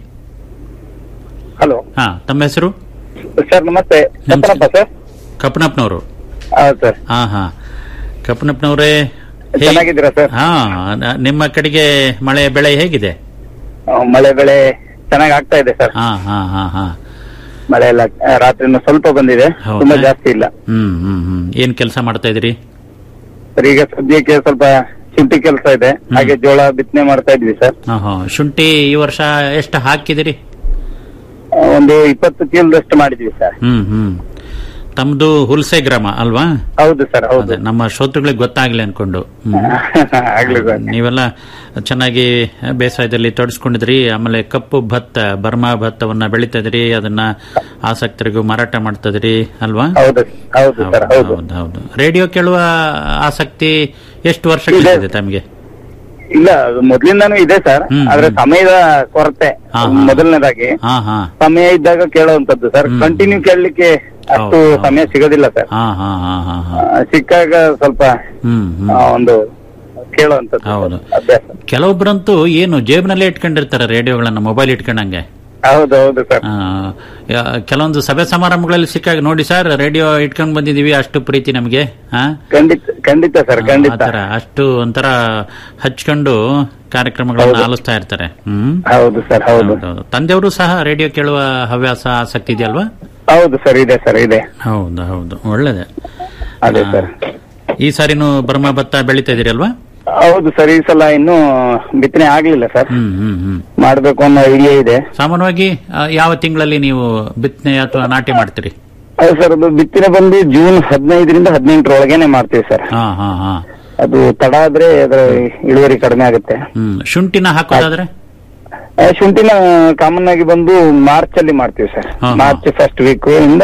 E: ಹಲೋ
D: ಹಾ ತಮ್ಮ ಹೆಸರು
E: ಸರ್ ನಮಸ್ತೆ
D: ನಮಸ್ತೆ.
E: ಸರ್
D: ಕಪ್ಪನಪ್ಪನವರು
E: ಹೌದು ಸರ್
D: ಹಾ ಹಾ ಕಪ್ಪನಪ್ಪನವರೇ ಹೇಗೆ-
E: ಚೆನ್ನಾಗಿದ್ದೀರಾ ಸರ್
D: ಹಾ ನ- ನಿಮ್ಮ ಕಡೆಗೆ ಮಳೆ ಬೆಳೆ ಹೇಗಿದೆ
E: ಆ, ಮಳೆ ಬೆಳೆ ಚೆನ್ನಾಗಿ ಆಗ್ತಾ ಇದೆ ಸರ್
D: ಹಾ ಹಾ ಹಾ ಹಾ
E: ಮಳೆ ಎಲ್ಲ ಆ, ರಾತ್ರಿನೂ ಸ್ವಲ್ಪ ಬಂದಿದೆ
D: ಹೌದಾ?
E: ತುಂಬಾ ಜಾಸ್ತಿ ಇಲ್ಲ
D: ಹ್ಮ್ ಹ್ಮ್ ಹ್ಮ್ ಏನ್ ಕೆಲಸ ಮಾಡ್ತಾ ಇದ್ರಿ
E: ಸರ್ ಈಗ ಸದ್ಯಕ್ಕೆ ಸ್ವಲ್ಪ ಶುಂಠಿ ಕೆಲಸ ಇದೆ ಹಾಗೆ ಜೋಳ ಬಿತ್ತನೆ ಮಾಡ್ತಾ ಇದ್ವಿ ಸರ್
D: ಹಾ ಹಾ ಶುಂಠಿ ಈ ವರ್ಷ ಎಷ್ಟು ಹಾಕಿದಿರಿ
E: ಆ, ಒಂದು ಇಪ್ಪತ್ತು ಚೀಲದಷ್ಟು ಮಾಡಿದ್ವಿ ಸರ್
D: ಹ್ಮ್ ಹ್ಮ್ ತಮ್ದು ಹುಲ್ಸೆ ಗ್ರಾಮ ಅಲ್ವಾ
E: ಹೌದು ಸರ್ ಹೌದು
D: ಅದೇ ನಮ್ಮ ಶ್ರೋತೃಗಳಿಗೆ ಗೊತ್ತಾಗ್ಲಿ ಅನ್ಕೊಂಡು ಹ್ಮ್.
E: ಆಗ್ಲಿ ಸರ್
D: ನೀವೆಲ್ಲ ಚೆನ್ನಾಗಿ ಬೇಸಾಯದಲ್ಲಿ ತೊಡಸ್ಕೊಂಡಿದ್ರಿ ಆಮೇಲೆ ಕಪ್ಪು ಭತ್ತ ಬರ್ಮಾ ಭತ್ತವನ್ನ ಬೆಳಿತಾ ಇದ್ರಿ ಅದನ್ನ ಆಸಕ್ತರಿಗೂ ಮಾರಾಟ ಮಾಡ್ತಾ ಇದ್ರಿ ಅಲ್ವಾ
E: ಹೌದು ಹೌದು ಸರ್ ಹೌದು
D: ಹೌದು ಹೌದು ರೇಡಿಯೋ ಕೇಳುವ ಆಸಕ್ತಿ ಎಷ್ಟು ವರ್ಷಕ್ಕೆ ಇದೆ ತಮಗೆ
E: ಇಲ್ಲ ಅದು ಮೊದ್ಲಿಂದಾನು ಇದೆ ಸರ್
D: ಹ್ಮ್,
E: ಆದ್ರೆ
D: ಹ್ಮ್.
E: ಸಮಯದ ಕೊರತೆ
D: ಹಾ, ಹಾ.
E: ಮೊದಲನೇದಾಗಿ
D: ಹಾ ಹಾ
E: ಸಮಯ ಇದ್ದಾಗ ಕೇಳುವಂತದ್ದು ಸರ್
D: ಹ್ಮ್.
E: ಕಂಟಿನ್ಯೂ ಕೇಳಲಿಕ್ಕೆ ಅಷ್ಟು
D: ಹೌದು, ಹೌದು.
E: ಸಮಯ ಸಿಗೋದಿಲ್ಲ ಸರ್
D: ಹಾ ಹಾ ಹಾ ಹಾ ಹಾ
E: ಆ, ಸಿಕ್ಕಾಗ ಸ್ವಲ್ಪ
D: ಹ್ಮ್ ಹ್ಮ್
E: ಆ, ಒಂದು ಕೇಳುವಂತದ್ದು
D: ಹೌದು.
E: ಅಭ್ಯಾಸ
D: ಕೆಲವೊಬ್ಬರಂತೂ ಏನು ಜೇಬ್ನಲ್ಲೇ ಇಟ್ಕೊಂಡಿರ್ತಾರೆ ರೇಡಿಯೋಗಳನ್ನ ಮೊಬೈಲ್ ಇಟ್ಕೊಂಡಂಗೆ
E: ಹೌದು ಹೌದು ಸರ್
D: ಆ, ಯಾ- ಕೆಲವೊಂದು ಸಭೆ ಸಮಾರಂಭಗಳಲ್ಲಿ ಸಿಕ್ಕಾಗ ನೋಡಿ ಸರ್ ರೇಡಿಯೋ ಇಟ್ಕೊಂಡ್ ಬಂದಿದೀವಿ ಅಷ್ಟು ಪ್ರೀತಿ ನಮಗೆ ಹಾ
E: ಖಂಡಿತ ಖಂಡಿತ ಸರ್ ಖಂಡಿತ
D: ಆತರ ಅಷ್ಟು ಒಂಥರ ಹಚ್ಕೊಂಡು ಕಾರ್ಯಕ್ರಮಗಳನ್ನ ಆಲಿಸ್ತಾ ಇರ್ತಾರೆ ಹ್ಮ್
E: ಹೌದು ಸರ್ ಹೌದು
D: ಹೌದೌದು ತಂದೆಯವರು ಸಹ ರೇಡಿಯೋ ಕೇಳುವ ಹವ್ಯಾಸ ಆಸಕ್ತಿ ಇದೆಯಲ್ವಾ
E: ಹೌದು ಸರ್ ಇದೆ ಸರ್ ಇದೆ
D: ಹೌದು ಹೌದು ಒಳ್ಳೇದೆ
E: ಅದೇ
D: ಆ,
E: ಸರ್
D: ಈ ಸಾರಿನೂ ಬರ್ಮ ಭತ್ತ ಬೆಳಿತಾ ಇದೀರಿ ಅಲ್ವಾ
E: ಹೌದು ಸರ್ ಈ ಸಲ ಇನ್ನೂ ಬಿತ್ತನೆ ಆಗ್ಲಿಲ್ಲ ಸರ್
D: ಹ್ಮ್ ಹ್ಮ್ ಹ್ಮ್
E: ಮಾಡ್ಬೇಕು ಅನ್ನೋ ಐಡಿಯಾ ಇದೆ
D: ಸಾಮಾನ್ಯವಾಗಿ ಆ, ಯಾವ ತಿಂಗಳಲ್ಲಿ ನೀವು ಬಿತ್ತನೆ ಅಥವಾ ನಾಟಿ ಮಾಡ್ತೀರಿ
E: ಅದು ಸರ್ ಅದು ಬಿತ್ತನೆ ಬಂದು ಜೂನ್ ಹದಿನೈದರಿಂದ ಹದಿನೆಂಟರೊಳಗೇನೆ ಮಾಡ್ತೀವಿ ಸರ್
D: ಹಾ ಹಾ ಹಾ
E: ಅದು ತಡ ಆದ್ರೆ ಅದರ ಇಳುವರಿ ಕಡಿಮೆ ಆಗುತ್ತೆ
D: ಹ್ಮ್ ಶುಂಠಿನ ಹಾಕೋದಾದ್ರೆ
E: ಆ, ಶುಂಠಿನ ಕಾಮನ್ ಆಗಿ ಬಂದು ಮಾರ್ಚ್ ಅಲ್ಲಿ ಮಾಡ್ತೀವಿ ಸರ್
D: ಹಾ, ಹಾ.
E: ಮಾರ್ಚ್ ಫಸ್ಟ್ ವೀಕ್ ಇಂದ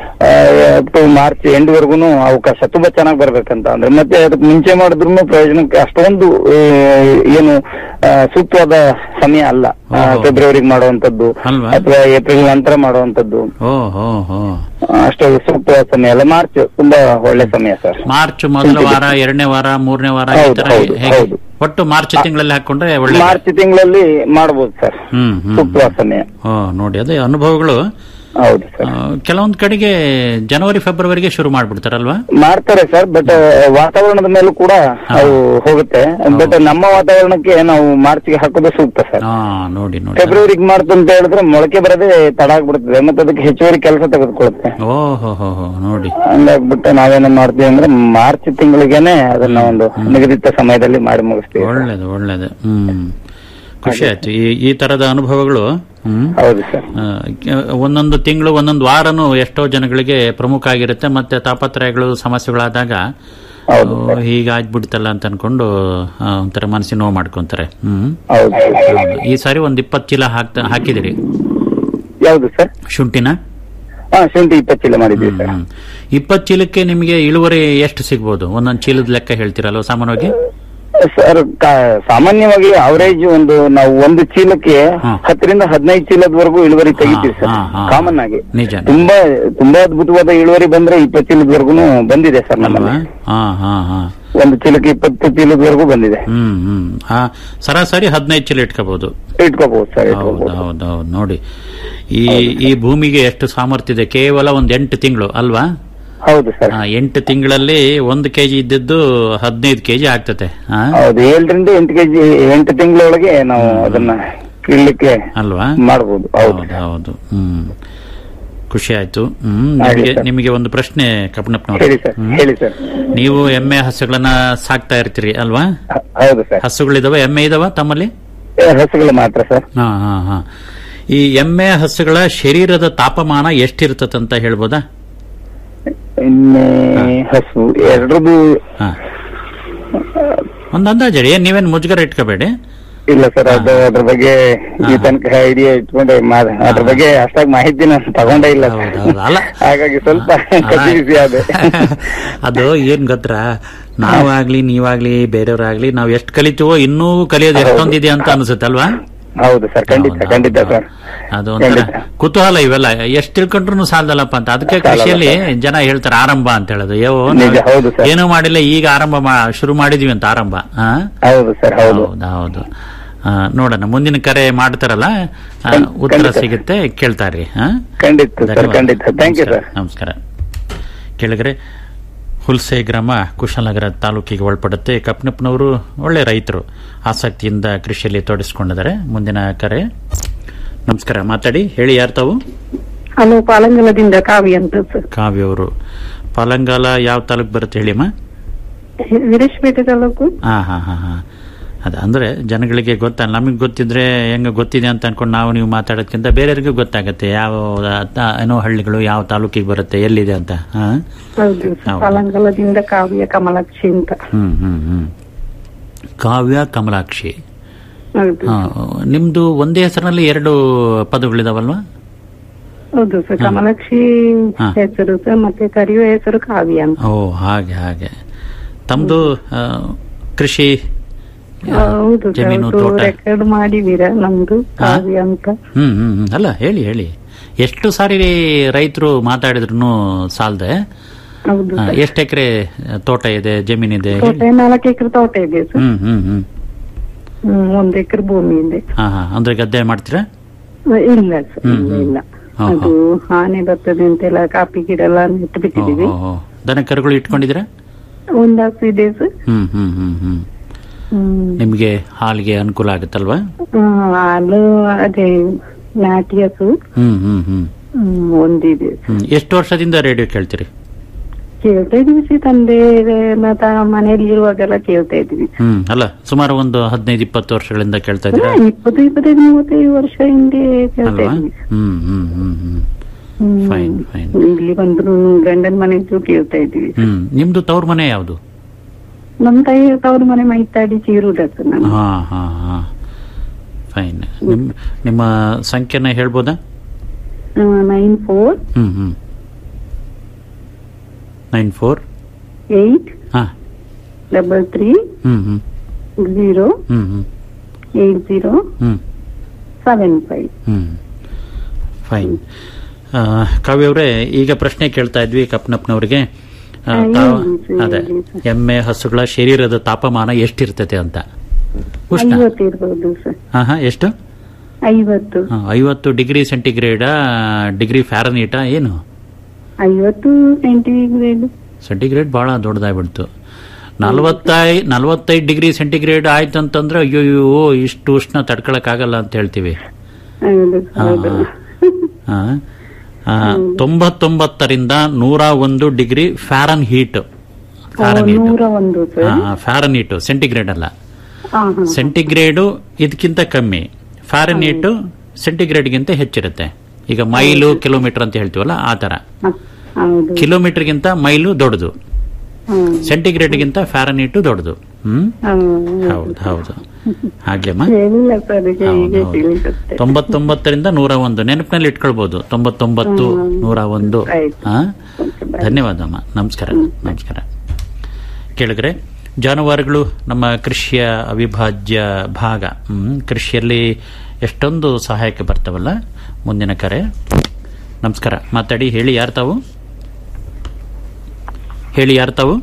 E: ಅಪ್ ಟು ಮಾರ್ಚ್ ಎಂಡ್ ವರ್ಗುನು ಅವಕಾಶ ತುಂಬಾ ಚೆನ್ನಾಗಿ ಬರ್ಬೇಕಂತ ಅಂದ್ರೆ ಮತ್ತೆ ಅದಕ್ಕೆ ಮುಂಚೆ ಮಾಡಿದ್ರು ಪ್ರಯೋಜನಕ್ಕೆ ಅಷ್ಟೊಂದು ಆ, ಏನು ಆ, ಸೂಕ್ತವಾದ ಸಮಯ ಅಲ್ಲ
D: ಹಾ, ಹಾ.
E: ಫೆಬ್ರವರಿಗೆ ಮಾಡುವಂತದ್ದು
D: ಅಲ್ವಾ?
E: ಅಥವಾ ಏಪ್ರಿಲ್ ನಂತರ ಮಾಡುವಂತದ್ದು
D: ಓ ಹೋ ಹೋ
E: ಆ, ಅಷ್ಟು ಸೂಕ್ತವಾದ ಸಮಯ ಅಲ್ಲ ಮಾರ್ಚ್ ತುಂಬಾ ಒಳ್ಳೆ ಸಮಯ ಸರ್
D: ಮಾರ್ಚ್ ಮೊದಲ ವಾರ ಎರಡನೇ ವಾರ ಮೂರನೇ ವಾರ ಈ
E: ಹೌದು,
D: ತರ
E: ಹೌದು,
D: ಹೇಗೆ
E: ಹೌದು.
D: ಒಟ್ಟು ಮಾರ್ಚ್ ತಿಂಗಳಲ್ಲಿ ಹಾಕೊಂಡ್ರೆ ಒಳ್ಳೆ
E: ಮಾರ್ಚ್ ತಿಂಗಳಲ್ಲಿ ಮಾಡಬಹುದು ಸರ್
D: ಹ್ಮ್ ಹ್ಮ್
E: ಸೂಕ್ತವಾದ ಸಮಯ
D: ಓ ನೋಡಿ ಅದೇ ಅನುಭವಗಳು
E: ಹೌದು
D: ಆ,
E: ಸರ್
D: ಕೆಲವೊಂದ್ ಕಡೆಗೆ ಜನವರಿ ಫೆಬ್ರವರಿಗೆ ಶುರು ಮಾಡ್ಬಿಡ್ತಾರಲ್ವಾ
E: ಮಾಡ್ತಾರೆ ಸರ್ ಬಟ್ ವಾತಾವರಣದ ಮೇಲೂ ಕೂಡ ಅವು ಹೋಗುತ್ತೆ ಬಟ್ ನಮ್ಮ ವಾತಾವರಣಕ್ಕೆ ನಾವು ಮಾರ್ಚ್ಗೆ ಹಾಕೋದು ಸೂಕ್ತ ಸರ್
D: ಹಾ ನೋಡಿ ನೋಡಿ
E: ಫೆಬ್ರವರಿಗೆ ಮಾಡ್ತು ಅಂತ ಹೇಳಿದ್ರೆ ಮೊಳಕೆ ಬರದೆ ತಡ ಆಗ್ಬಿಡ್ತದೆ ಮತ್ತೆ ಅದಕ್ಕೆ ಹೆಚ್ಚುವರಿ ಕೆಲಸ ತೆಗೆದುಕೊಳ್ಳುತ್ತೆ
D: ಓ ಹೋ ಹೋ ಹೋ ನೋಡಿ
E: ಹಂಗಾಗ್ಬಿಟ್ಟು ನಾವೇನ ಮಾಡ್ತೀವಿ ಅಂದ್ರೆ ಮಾರ್ಚ್ ತಿಂಗಳಿಗೆನೆ ಅದನ್ನ ಒಂದು ನಿಗದಿತ ಸಮಯದಲ್ಲಿ ಮಾಡಿ ಮುಗಿಸ್ತೀವಿ ಸರ್.
D: ಒಳ್ಳೇದು ಒಳ್ಳೇದು ಹ್ಮ್ ಖುಷಿ ಆಯ್ತು ಈ ಈ ತರದ ಅನುಭವಗಳು ಹ್ಮ್
E: ಹೌದು ಸರ್
D: ಆ, ಕೆ- ಒಂದೊಂದು ತಿಂಗಳು ಒಂದೊಂದು ವಾರನೂ ಎಷ್ಟೋ ಜನಗಳಿಗೆ ಪ್ರಮುಖ ಆಗಿರುತ್ತೆ ಮತ್ತೆ ತಾಪತ್ರಯಗಳು ಸಮಸ್ಯೆಗಳಾದಾಗ
E: ಹೌದು
D: ಓ, ಹೀಗಾಗ್ಬಿಡ್ತಲ್ಲ ಅಂತ ಅನ್ಕೊಂಡು ಆ, ಒಂಥರ ಮನಸ್ಸಿನ ನೋವು ಮಾಡ್ಕೊಂತಾರೆ ಹ್ಮ್
E: ಹೌದು ಸರ್.
D: ಹೌದು. ಈ ಸಾರಿ ಒಂದ್ ಇಪ್ಪತ್ತು ಚೀಲ ಹಾಕ್ತಾ ಹಾಕಿದಿರಿ
E: ಯಾವ್ದು ಸರ್
D: ಶುಂಠಿನ
E: ಹಾ ಶುಂಠಿ ಇಪ್ಪತ್ತು ಚೀಲ ಮಾಡಿದ್ವಿ ಸರ್
D: ಹ್ಮ್ ಇಪ್ಪತ್ತು ಚೀಲಕ್ಕೆ ನಿಮಗೆ ಇಳುವರಿ ಎಷ್ಟು ಸಿಗ್ಬೋದು ಒಂದೊಂದು ಚೀಲದ ಲೆಕ್ಕ ಹೇಳ್ತೀರಲ್ವ ಸಾಮಾನ್ಯವಾಗಿ
E: ಸರ್ ಕಾ- ಸಾಮಾನ್ಯವಾಗಿ ಅವರೇಜ್ ಒಂದು ನಾವು ಒಂದು ಚೀಲಕ್ಕೆ
D: ಹಾ.
E: ಹತ್ತರಿಂದ ಹದಿನೈದು ಚೀಲದವರೆಗೂ ಇಳುವರಿ ತೆಗಿತೀವಿ ಸರ್
D: ಹಾ, ಹಾ.
E: ಕಾಮನ್ ಆಗಿ
D: ನಿಜ.
E: ತುಂಬಾ ತುಂಬಾ ಅದ್ಭುತವಾದ ಇಳುವರಿ ಬಂದ್ರೆ ಇಪ್ಪತ್ತು ಚೀಲದವರೆಗೂ ಬಂದಿದೆ ಸರ್
D: ಅಲ್ವಾ
E: ನಮ್ಮಲ್ಲಿ
D: ಹಾ ಹಾ ಹಾ
E: ಒಂದು ಚೀಲಕ್ಕೆ ಇಪ್ಪತ್ತು ಚೀಲದವರೆಗೂ ಬಂದಿದೆ
D: ಹ್ಮ್ ಹ್ಮ್ ಹಾ ಸರಾಸರಿ ಹದಿನೈದು ಚೀಲ ಇಟ್ಕೋಬಹುದು
E: ಇಟ್ಕೋಬಹುದು ಸರ್
D: ಹೌದು
E: ಇಟ್ಕೋಬಹುದು
D: ಹೌದು ಹೌದು ನೋಡಿ ಈ ಈ ಭೂಮಿಗೆ ಎಷ್ಟು ಸಾಮರ್ಥ್ಯ ಇದೆ ಕೇವಲ ಒಂದ್ ಎಂಟು ತಿಂಗಳು ಅಲ್ವಾ
E: ಹೌದು ಸರ್
D: ಆ, ಎಂಟು ತಿಂಗಳಲ್ಲಿ ಒಂದು ಕೆಜಿ ಇದ್ದದ್ದು ಹದಿನೈದು ಕೆಜಿ ಆಗ್ತದೆ ಆ,
E: ಹೌದು ಏಳರಿಂದ ಎಂಟು ಕೆಜಿ ಎಂಟು ತಿಂಗಳೊಳಗೆ ನಾವು ಅದನ್ನ ಕೀಳ್ಲಿಕ್ಕೆ
D: ಅಲ್ವಾ
E: ಮಾಡಬಹುದು ಹೌದು
D: ಹೌದು ಹೌದು ಹ್ಮ್ ಖುಷಿ ಆಯ್ತು ಹ್ಮ್
E: ಹಾಗೆ
D: ನಿಮಗೆ
E: ಸರ್.
D: ನಿಮಗೆ ಒಂದು ಪ್ರಶ್ನೆ ಕಪ್ಪನಪ್ಪನವ್ರೆ
E: ಹೇಳಿ ಸರ್
D: ಹ್ಮ್.
E: ಹೇಳಿ ಸರ್
D: ನೀವು ಎಮ್ಮೆ ಹಸುಗಳನ್ನ ಸಾಕ್ತಾ ಇರ್ತೀರಿ ಅಲ್ವಾ
E: ಹ- ಹೌದು ಸರ್
D: ಹಸುಗಳಿದಾವ ಎಮ್ಮೆ ಇದಾವ ತಮ್ಮಲ್ಲಿ
E: ಏ, ಹಸುಗಳು ಮಾತ್ರ ಸರ್
D: ಹಾ ಹಾ ಹಾ ಈ ಎಮ್ಮೆ ಹಸುಗಳ ಶರೀರದ ತಾಪಮಾನ ಎಷ್ಟಿರ್ತದಂತ ಹೇಳ್ಬೋದಾ
E: ಎಮ್ಮೆ ಹಸು ಎರಡರದು
D: ಹಾ ಒಂದು ಅಂದಾಜು ಹೇಳಿ ಏನ್ ನೀವೇನ್ ಮುಜುಗರ ಇಟ್ಕೋಬೇಡಿ
E: ಇಲ್ಲ ಸರ್ ಅದು ಅದ್ರ ಬಗ್ಗೆ ಈ ತನಕ ಐಡಿಯಾ ಇಟ್ಕೊಂಡೆ ಮಾ- ಅದ್ರ ಬಗ್ಗೆ ಅಷ್ಟಾಗಿ ಮಾಹಿತಿ ನಾನು ತಗೊಂಡೇ ಇಲ್ಲ ಸರ್.
D: ಹೌದು, ಹೌದು. ಅಲ್ಲ.
E: ಹಾಗಾಗಿ ಸ್ವಲ್ಪ ಕನ್ಫ್ಯೂಸ್ ಆದೆ
D: ಅದು ಏನ್ ಗೊತ್ತರ ನಾವಾಗ್ಲಿ ನೀವಾಗ್ಲಿ ಬೇರೆಯವ್ರಾಗ್ಲಿ ನಾವ್ ಎಷ್ಟು ಕಲಿತೀವೋ ಇನ್ನೂ ಕಲಿಯೋದು ಎಷ್ಟೊಂದಿದೆ ಅಂತ ಅನ್ಸುತ್ತೆ ಅಲ್ವಾ
E: ಹೌದು ಸರ್ ಖಂಡಿತ
D: ಹೌದು,
E: ಖಂಡಿತ
D: ಹೌದು.
E: ಸರ್
D: ಅದು ಒಂಥರ
E: ಖಂಡಿತ.
D: ಕುತೂಹಲ ಇವೆಲ್ಲ ಎಷ್ಟು ತಿಳ್ಕೊಂಡ್ರು ಸಾಲದಲ್ಲಪ್ಪ ಅಂತ ಅದಕ್ಕೆ
E: ಸಾಲಲ್ಲ
D: ಕೃಷಿಯಲ್ಲಿ ಜನ ಹೇಳ್ತಾರೆ ಆರಂಭ ಅಂತ ಹೇಳೋದು ಯೋ
E: ನಿಜ, ಹೌದು ಸರ್.
D: ಏನೂ ಮಾಡಿಲ್ಲ ಈಗ ಆರಂಭ ಮಾ- ಶುರು ಮಾಡಿದೀವಿ ಅಂತ ಆರಂಭ ಆ?
E: ಹೌದು ಸರ್ ಹೌದು
D: ಹೌದು ಹೌದು ಆ, ನೋಡೋಣ ಮುಂದಿನ ಕರೆ ಮಾಡ್ತಾರಲ್ಲ ಆ,
E: ಖಂಡಿತ.
D: ಉತ್ತರ ಸಿಗುತ್ತೆ ಕೇಳ್ತಾರ್ರಿ ಆ?
E: ಖಂಡಿತ ಸರ್
D: ಧನ್ಯವಾದ.
E: ಖಂಡಿತ ಥ್ಯಾಂಕ್ ಯು
D: ನಮಸ್ಕಾರ,
E: ಸರ್
D: ನಮಸ್ಕಾರ ಕೇಳಿದ್ರೆ ಹುಲ್ಸೆ ಗ್ರಾಮ ಕುಶಾಲನಗರ ತಾಲೂಕಿಗೆ ಒಳಪಡುತ್ತೆ ಕಪ್ಪನಪ್ಪನವರು ಒಳ್ಳೆ ರೈತರು ಆಸಕ್ತಿಯಿಂದ ಕೃಷಿಯಲ್ಲಿ ತೊಡಗಿಸಿಕೊಂಡಿದ್ದಾರೆ ಮುಂದಿನ ಕರೆ ನಮಸ್ಕಾರ ಮಾತಾಡಿ ಹೇಳಿ ಯಾರು ತಾವು
F: ಹಲೋ ಪಾಲಂಗಲದಿಂದ ಕಾವಿ ಅಂತ ಸರ್
D: ಕಾವ್ಯ ಅವರು ಪಾಲಂಗಾಲ ಯಾವ ತಾಲೂಕು ಬರುತ್ತೆ ಹೇಳಿಮ್ಮ
F: ವಿರೇಶ್ಪೇಟೆ ತಾಲೂಕು
D: ಹಾ ಹಾ ಹಾ ಹಾ ಅದ ಅಂದ್ರೆ ಜನಗಳಿಗೆ ಗೊತ್ತ ನಮಗೆ ಗೊತ್ತಿದ್ರೆ ಹೆಂಗ ಗೊತ್ತಿದೆ ಅಂತ ಅನ್ಕೊಂಡು ನಾವು ನೀವು ಮಾತಾಡೋದ್ಕಿಂತ ಬೇರೆಯವ್ರಿಗೂ ಗೊತ್ತಾಗತ್ತೆ ಯಾವ ತ- ಏನೋ ಹಳ್ಳಿಗಳು ಯಾವ ತಾಲೂಕಿಗೆ ಬರುತ್ತೆ ಎಲ್ಲಿದೆ ಅಂತ ಹಾ
F: ಹೌದು ಸರ್
D: ಹೌದು.
F: ಪಾಲಂಗಲದಿಂದ ಕಾವ್ಯ ಕಮಲಾಕ್ಷಿ ಅಂತ
D: ಹ್ಮ್ ಹ್ಮ್ ಹ್ಮ್ ಕಾವ್ಯ ಕಮಲಾಕ್ಷಿ
F: ಹೌದು
D: ಹಾ, ನಿಮ್ದು ಒಂದೇ ಹೆಸರಿನಲ್ಲಿ ಎರಡು ಪದಗಳಿದಾವಲ್ವಾ
F: ಹೌದು ಸರ್
D: ಹಾ.
F: ಕಮಲಾಕ್ಷಿ
D: ಹಾ.
F: ಹೆಸರು ಸರ್ ಮತ್ತೆ ಕರೆಯುವ ಹೆಸರು ಕಾವ್ಯ ಅಂತ
D: ಓ ಹಾಗೆ ಹಾಗೆ ತಮ್ದು ಆ, ಕೃಷಿ ಆ,
F: ಹೌದು ಸರ್
D: ಜಮೀನು
F: ಅದು
D: ತೋಟ
F: ರೆಕಾರ್ಡ್ ಮಾಡಿದೀರ ನಮ್ದು ಕಾವ್ಯ ಅಂತ
D: ಹ್ಮ್ ಹ್ಮ್ ಹ್ಮ್. ಅಲ್ಲ ಹೇಳಿ ಹೇಳಿ ಎಷ್ಟು ಸಾರಿ ರೈತರು ಮಾತಾಡಿದ್ರು ಸಾಲದೆ
F: ಹೌದು ಸರ್
D: ಎಷ್ಟು ಎಕರೆ ತೋಟ ಇದೆ ಜಮೀನಿದೆ
F: ತೋಟ
D: ಹೇಳಿ
F: ನಾಲ್ಕು ಎಕರೆ ತೋಟ ಇದೆ ಸರ್
D: ಹ್ಮ್ ಹ್ಮ್ ಹ್ಮ್
F: ಹ್ಮ್ ಒಂದ್ ಎಕರೆ ಭೂಮಿ ಇದೆ
D: ಹಾ ಹಾ ಅಂದ್ರೆ ಗದ್ದೆ ಮಾಡ್ತೀರಾ
F: ಇಲ್ಲ ಸರ್
D: ಹ್ಮ್,
F: ಇಲ್ಲ
D: ಹ್ಮ್.
F: ಇಲ್ಲ
D: ಹಾ,
F: ಅದು ಆನೆ ಬರ್ತದೆ ಅಂತೆಲ್ಲ ಕಾಫಿ ಗಿಡ ಎಲ್ಲ ನೆಟ್ಟು ಬಿಟ್ಟಿದೀವಿ
D: ಓಹೋ ದನ ಕರುಗಳು ಇಟ್ಕೊಂಡಿದ್ದೀರಾ
F: ಒಂದ್ ಹಸು ಇದೆ ಸರ್
D: ಹ್ಮ್ ಹ್ಮ್ ಹ್ಮ್ ಹ್ಮ್
F: ಹ್ಮ್
D: ನಿಮ್ಗೆ ಹಾಲಿಗೆ ಅನುಕೂಲ ಆಗುತ್ತಲ್ವಾ
F: ಆ, ಹಾಲು ಅದೇ ನಾಟಿ ಹಸು
D: ಹ್ಮ್ ಹ್ಮ್ ಹ್ಮ್
F: ಹ್ಮ್, ಒಂದಿದೆ
D: ಹ್ಮ್ ಎಷ್ಟು ವರ್ಷದಿಂದ ರೇಡಿಯೋ ಕೇಳ್ತೀರಿ
F: ಕೇಳ್ತಾ ಇದೀವಿ ಸಿ ತಂದೆ ತ ಮನೆಯಲ್ಲಿ ಇರುವಾಗೆಲ್ಲ ಕೇಳ್ತಾ ಇದ್ವಿ
D: ಹ್ಮ್ ಅಲ್ಲ ಸುಮಾರು ಒಂದು ಹದಿನೈದು ಇಪ್ಪತ್ತು ವರ್ಷಗಳಿಂದ ಕೇಳ್ತಾ ಇದ್ದೀರಾ
F: ಇಪ್ಪತ್ತು ಇಪ್ಪತ್ತೈದು ಮೂವತ್ತೈದು ವರ್ಷ ಹಿಂದೆ ಕೇಳ್ತಾ
D: ಅಲ್ವಾ
F: ಇದ್ವಿ
D: ಹ್ಮ್ ಹ್ಮ್ ಹ್ಮ್ ಹ್ಮ್
F: ಹ್ಮ್.
D: ಫೈನ್ ಫೈನ್
F: ಇಲ್ಲಿ ಬಂದ್ರು ಗಂಡನ ಮನೆದ್ದು ಕೇಳ್ತಾ ಇದ್ವಿ
D: ಹ್ಮ್ ನಿಮ್ದು ತವ್ರ ಮನೆ ಯಾವುದು
F: ನಮ್ ತಾಯಿ ತವ್ರ ಮನೆ ಮೈತಾಡಿ ಚೀರುಡ ಸರ್ ನಾನು
D: ಹಾ ಹಾ ಹಾ ಫೈನ್ ನಿಮ್ ನಿಮ್ಮ ಸಂಖ್ಯೆನ ಹೇಳ್ಬೋದಾ
F: nine four
D: hmm hmm nine four
F: eight
D: ಹಾ
F: double three
D: hmm hmm
F: zero
D: hmm hmm
F: eight zero
D: hmm
F: seven five
D: hmm fine ಆ, ಕಾವ್ಯ ಅವರೇ ಈಗ ಪ್ರಶ್ನೆ ಕೇಳ್ತಾ ಇದ್ವಿ ಕಪ್ನಪ್ಪನವ್ರಿಗೆ ಆ,
F: ಹಾ,
D: ತಾವು
F: ಹೇಳಿ ಸರ್,
D: ಅದೇ
F: ಹೇಳಿ ಸರ್.
D: ಎಮ್ಮೆ ಹಸುಗಳ ಶರೀರದ ತಾಪಮಾನ ಎಷ್ಟಿರ್ತತೆ ಅಂತ ಉಷ್ಣ
F: ಐವತ್ತು ಇರ್ಬೋದು ಸರ್
D: ಹಾ ಹಾ ಎಷ್ಟು
F: ಐವತ್ತು
D: ಹಾ, ಐವತ್ತು ಡಿಗ್ರಿ ಸೆಂಟಿಗ್ರೇಡಾ ಡಿಗ್ರಿ ಫ್ಯಾರನೀಟಾ ಏನು
F: ಐವತ್ತು ಸೆಂಟಿಗ್ರೇಡ್
D: ಸೆಂಟಿಗ್ರೇಡ್ ಬಹಳ ದೊಡ್ಡದಾಗ್ಬಿಡ್ತು ನಲವತ್ತೈ ನಲವತ್ತೈದು ಡಿಗ್ರಿ ಸೆಂಟಿಗ್ರೇಡ್ ಆಯ್ತು ಅಂತಂದ್ರೆ ಅಯ್ಯೋ ಇಷ್ಟು ಉಷ್ಣ ತಡ್ಕೊಳಕ್ಕಾಗಲ್ಲ ಅಂತ ಹೇಳ್ತೀವಿ
F: ಹೌದು
D: ಹಾ,
F: ಹೌದು
D: ಆ, ಆ, ತೊಂಬತ್ತೊಂಬತ್ತರಿಂದ ನೂರ ಒಂದು degree Fahrenheit Fahrenheit
F: ನೂರ ಒಂದು ಸರ್
D: ಫ್ಯಾರನ್ ಹೀಟ್ ಸೆಂಟಿಗ್ರೇಡ್ ಅಲ್ಲ
F: ಹಾ ಹಾ
D: ಸೆಂಟಿಗ್ರೇಡು ಇದಕ್ಕಿಂತ ಕಮ್ಮಿ ಫ್ಯಾರನ್ ಹೀಟ್ ಸೆಂಟಿಗ್ರೇಡ್ಗಿಂತ ಹೆಚ್ಚಿರುತ್ತೆ ಈಗ ಮೈಲು ಕಿಲೋಮೀಟರ್ ಅಂತ ಹೇಳ್ತೀವಲ್ಲ ಆ ತರ
F: ಹ, ಹೌದು
D: ಕಿಲೋಮೀಟರ್ಗಿಂತ ಮೈಲು ದೊಡ್ಡದು
F: ಹ್ಮ್.
D: ಸೆಂಟಿಗ್ರೇಡ್ಗಿಂತ ಫ್ಯಾರನ್ ಹೀಟ್ ದೊಡ್ಡದು ಹ್ಮ್
F: ಹೌದು.
D: ಹೌದು ಹೌದು ಹಾಗೆಮ್ಮ
F: ಏನಿಲ್ಲ ಸರ್ ಈಗ
D: ಹೌದು,
F: ಹೀಗೆ
D: ಹೌದು.
F: ತಿಳಿಸುತ್ತೆ
D: ತೊಂಬತ್ತೊಂಬತ್ತರಿಂದ ನೂರ ಒಂದು ನೆನಪಿನಲ್ಲಿ ಇಟ್ಕೊಳ್ಬಹುದು ತೊಂಬತ್ತೊಂಬತ್ತು ನೂರ ಒಂದು
F: ಆಯ್ತು.
D: ಹಾ ಧನ್ಯವಾದಮ್ಮ ನಮಸ್ಕಾರ ನಮಸ್ಕಾರ ಕೇಳಿದ್ರೆ ಜಾನುವಾರುಗಳು ನಮ್ಮ ಕೃಷಿಯ ಅವಿಭಾಜ್ಯ ಭಾಗ ಹ್ಮ್ ಕೃಷಿಯಲ್ಲಿ ಎಷ್ಟೊಂದು ಸಹಾಯಕ್ಕೆ ಬರ್ತಾವಲ್ಲ ಮುಂದಿನ ಕರೆ ನಮಸ್ಕಾರ ಮಾತಾಡಿ ಹೇಳಿ ಯಾರು ತಾವು ಹೇಳಿ ಯಾರು ತಾವು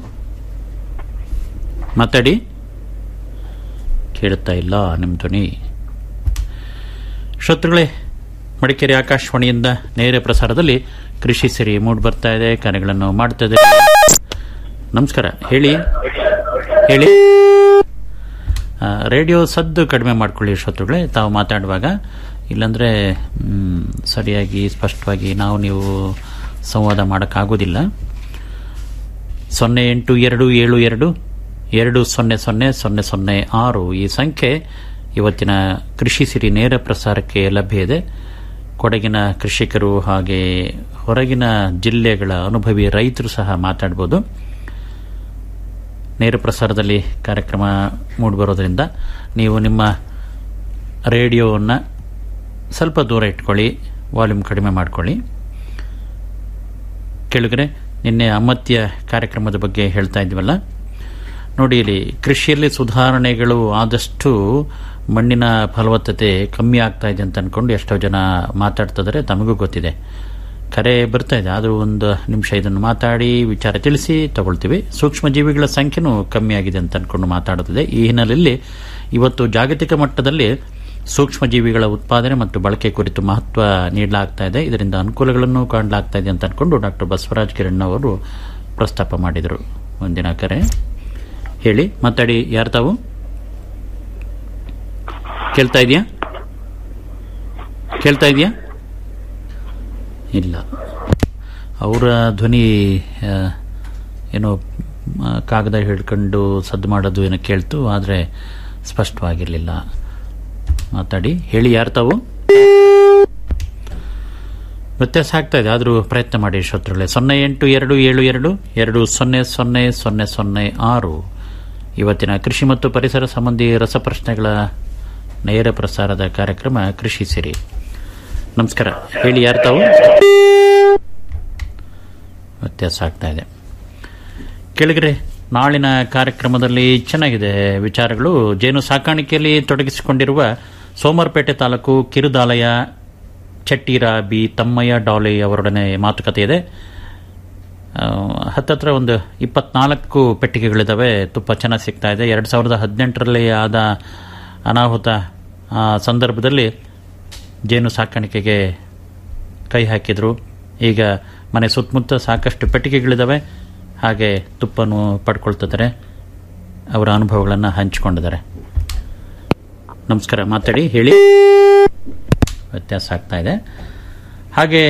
D: ಮಾತಾಡಿ ಕೇಳುತ್ತಾ ಇಲ್ಲ ನಿಮ್ಮ ಧ್ವನಿ ಶ್ರೋತೃಗಳೇ ಮಡಿಕೇರಿ ಆಕಾಶವಾಣಿಯಿಂದ ನೇರ ಪ್ರಸಾರದಲ್ಲಿ ಕೃಷಿ ಸಿರಿ ಮೂಡ್ ಬರ್ತಾ ಇದೆ ಕಾರ್ಯಗಳನ್ನು ಮಾಡ್ತಾ ಇದೆ ನಮಸ್ಕಾರ ಹೇಳಿ ಹೇಳಿ ಆ, ರೇಡಿಯೋ ಸದ್ದು ಕಡಿಮೆ ಮಾಡ್ಕೊಳ್ಳಿ ಶ್ರೋತೃಗಳೇ ತಾವು ಮಾತಾಡುವಾಗ ಇಲ್ಲಾಂದ್ರೆ ಮ್, ಸರಿಯಾಗಿ ಸ್ಪಷ್ಟವಾಗಿ ನಾವು ನೀವು ಸಂವಾದ ಮಾಡೋಕ್ಕಾಗೋದಿಲ್ಲ ಸೊನ್ನೆ ಎಂಟು ಎರಡು ಏಳು ಎರಡು ಎರಡು ಸೊನ್ನೆ ಸೊನ್ನೆ ಸೊನ್ನೆ ಸೊನ್ನೆ ಆರು ಈ ಸಂಖ್ಯೆ ಇವತ್ತಿನ ಕೃಷಿ ಸಿರಿ ನೇರ ಪ್ರಸಾರಕ್ಕೆ ಲಭ್ಯ ಇದೆ ಕೊಡಗಿನ ಕೃಷಿಕರು ಹಾಗೆ ಹೊರಗಿನ ಜಿಲ್ಲೆಗಳ ಅನುಭವಿ ರೈತರು ಸಹ ಮಾತಾಡ್ಬೋದು ನೇರ ಪ್ರಸಾರದಲ್ಲಿ ಕಾರ್ಯಕ್ರಮ ಮೂಡಿಬರೋದ್ರಿಂದ ನೀವು ನಿಮ್ಮ ರೇಡಿಯೋವನ್ನು ಸ್ವಲ್ಪ ದೂರ ಇಟ್ಕೊಳ್ಳಿ ವಾಲ್ಯೂಮ್ ಕಡಿಮೆ ಮಾಡ್ಕೊಳ್ಳಿ ಕೆಳಗಡೆ ನಿನ್ನೆ ಅಮತ್ಯ ಕಾರ್ಯಕ್ರಮದ ಬಗ್ಗೆ ಹೇಳ್ತಾ ಇದ್ವಲ್ಲ ನೋಡಿ ಇಲ್ಲಿ ಕೃಷಿಯಲ್ಲಿ ಸುಧಾರಣೆಗಳು ಆದಷ್ಟು ಮಣ್ಣಿನ ಫಲವತ್ತತೆ ಕಮ್ಮಿ ಆಗ್ತಾ ಇದೆ ಅಂತ ಅನ್ಕೊಂಡು ಎಷ್ಟೋ ಜನ ಮಾತಾಡ್ತಾ ಇದ್ದಾರೆ ತಮಗೂ ಗೊತ್ತಿದೆ ಕರೆ ಬರ್ತಾ ಇದೆ ಆದರೂ ಒಂದು ನಿಮಿಷ ಇದನ್ನು ಮಾತಾಡಿ ವಿಚಾರ ತಿಳಿಸಿ ತಗೊಳ್ತೀವಿ ಸೂಕ್ಷ್ಮ ಜೀವಿಗಳ ಸಂಖ್ಯೆನೂ ಕಮ್ಮಿ ಆಗಿದೆ ಅಂತ ಅನ್ಕೊಂಡು ಮಾತಾಡುತ್ತದೆ ಈ ಹಿನ್ನೆಲೆಯಲ್ಲಿ ಇವತ್ತು ಜಾಗತಿಕ ಮಟ್ಟದಲ್ಲಿ ಸೂಕ್ಷ್ಮ ಜೀವಿಗಳ ಉತ್ಪಾದನೆ ಮತ್ತು ಬಳಕೆ ಕುರಿತು ಮಹತ್ವ ನೀಡಲಾಗ್ತಾ ಇದೆ ಇದರಿಂದ ಅನುಕೂಲಗಳನ್ನು ಕಾಣಲಾಗ್ತಾ ಇದೆ ಅಂತ ಅನ್ಕೊಂಡು ಡಾಕ್ಟರ್ ಬಸವರಾಜ್ ಕಿರಣ್ ಅವರು ಪ್ರಸ್ತಾಪ ಮಾಡಿದರು ಒಂದಿನ ಕರೆ ಹೇಳಿ ಮಾತಾಡಿ ಯಾರು ತಾವು ಕೇಳ್ತಾ ಇದೆಯಾ ಕೇಳ್ತಾ ಇದೆಯಾ ಇಲ್ಲ ಅವರ ಧ್ವನಿ ಆ, ಏನೋ ಆ, ಕಾಗದ ಹಿಡ್ಕೊಂಡು ಸದ್ದು ಮಾಡೋದು ಏನೋ ಕೇಳ್ತು ಆದರೆ ಸ್ಪಷ್ಟವಾಗಿರಲಿಲ್ಲ ಮಾತಾಡಿ ಹೇಳಿ ಯಾರು ತಾವು ವ್ಯತ್ಯಾಸ ಆಗ್ತಾ ಇದೆ ಆದರೂ ಪ್ರಯತ್ನ ಮಾಡಿ ಶ್ರೋತೃಗಳೇ ಸೊನ್ನೆ ಎಂಟು ಎರಡು ಏಳು ಎರಡು ಎರಡು ಸೊನ್ನೆ ಸೊನ್ನೆ ಸೊನ್ನೆ ಸೊನ್ನೆ ಆರು ಇವತ್ತಿನ ಕೃಷಿ ಮತ್ತು ಪರಿಸರ ಸಂಬಂಧಿ ರಸಪ್ರಶ್ನೆಗಳ ನೇರ ಪ್ರಸಾರದ ಕಾರ್ಯಕ್ರಮ ಕೃಷಿ ಸಿರಿ ನಮಸ್ಕಾರ ಹೇಳಿ ಯಾರು ತಾವು ವ್ಯತ್ಯಾಸ ಆಗ್ತಾ ಇದೆ ಕೆಳಗರೆ ನಾಳಿನ ಕಾರ್ಯಕ್ರಮದಲ್ಲಿ ಚೆನ್ನಾಗಿದೆ ವಿಚಾರಗಳು ಜೇನು ಸಾಕಾಣಿಕೆಯಲ್ಲಿ ತೊಡಗಿಸಿಕೊಂಡಿರುವ ಸೋಮವಾರಪೇಟೆ ತಾಲೂಕು ಕಿರುದಾಲಯ ಚಟ್ಟೀರ ಬಿ ತಮ್ಮಯ್ಯ ಡಾಲೆ ಅವರೊಡನೆ ಮಾತುಕತೆ ಇದೆ ಆ, ಹತ್ತತ್ರ ಒಂದು ಇಪ್ಪತ್ನಾಲ್ಕು ಪೆಟ್ಟಿಗೆಗಳಿದ್ದಾವೆ ತುಪ್ಪ ಚೆನ್ನಾಗಿ ಸಿಗ್ತಾ ಇದೆ ಎರಡು ಸಾವಿರದ ಹದಿನೆಂಟರಲ್ಲಿ ಆದ ಅನಾಹುತ ಆ ಸಂದರ್ಭದಲ್ಲಿ ಜೇನು ಸಾಕಾಣಿಕೆಗೆ ಕೈ ಹಾಕಿದರು ಈಗ ಮನೆ ಸುತ್ತಮುತ್ತ ಸಾಕಷ್ಟು ಪೆಟ್ಟಿಗೆಗಳಿದ್ದಾವೆ ಹಾಗೆ ತುಪ್ಪನೂ ಪಡ್ಕೊಳ್ತಿದ್ದಾರೆ ಅವರ ಅನುಭವಗಳನ್ನು ಹಂಚಿಕೊಂಡಿದ್ದಾರೆ ನಮಸ್ಕಾರ ಮಾತಾಡಿ ಹೇಳಿ ವ್ಯತ್ಯಾಸ ಆಗ್ತಾ ಇದೆ ಹಾಗೆ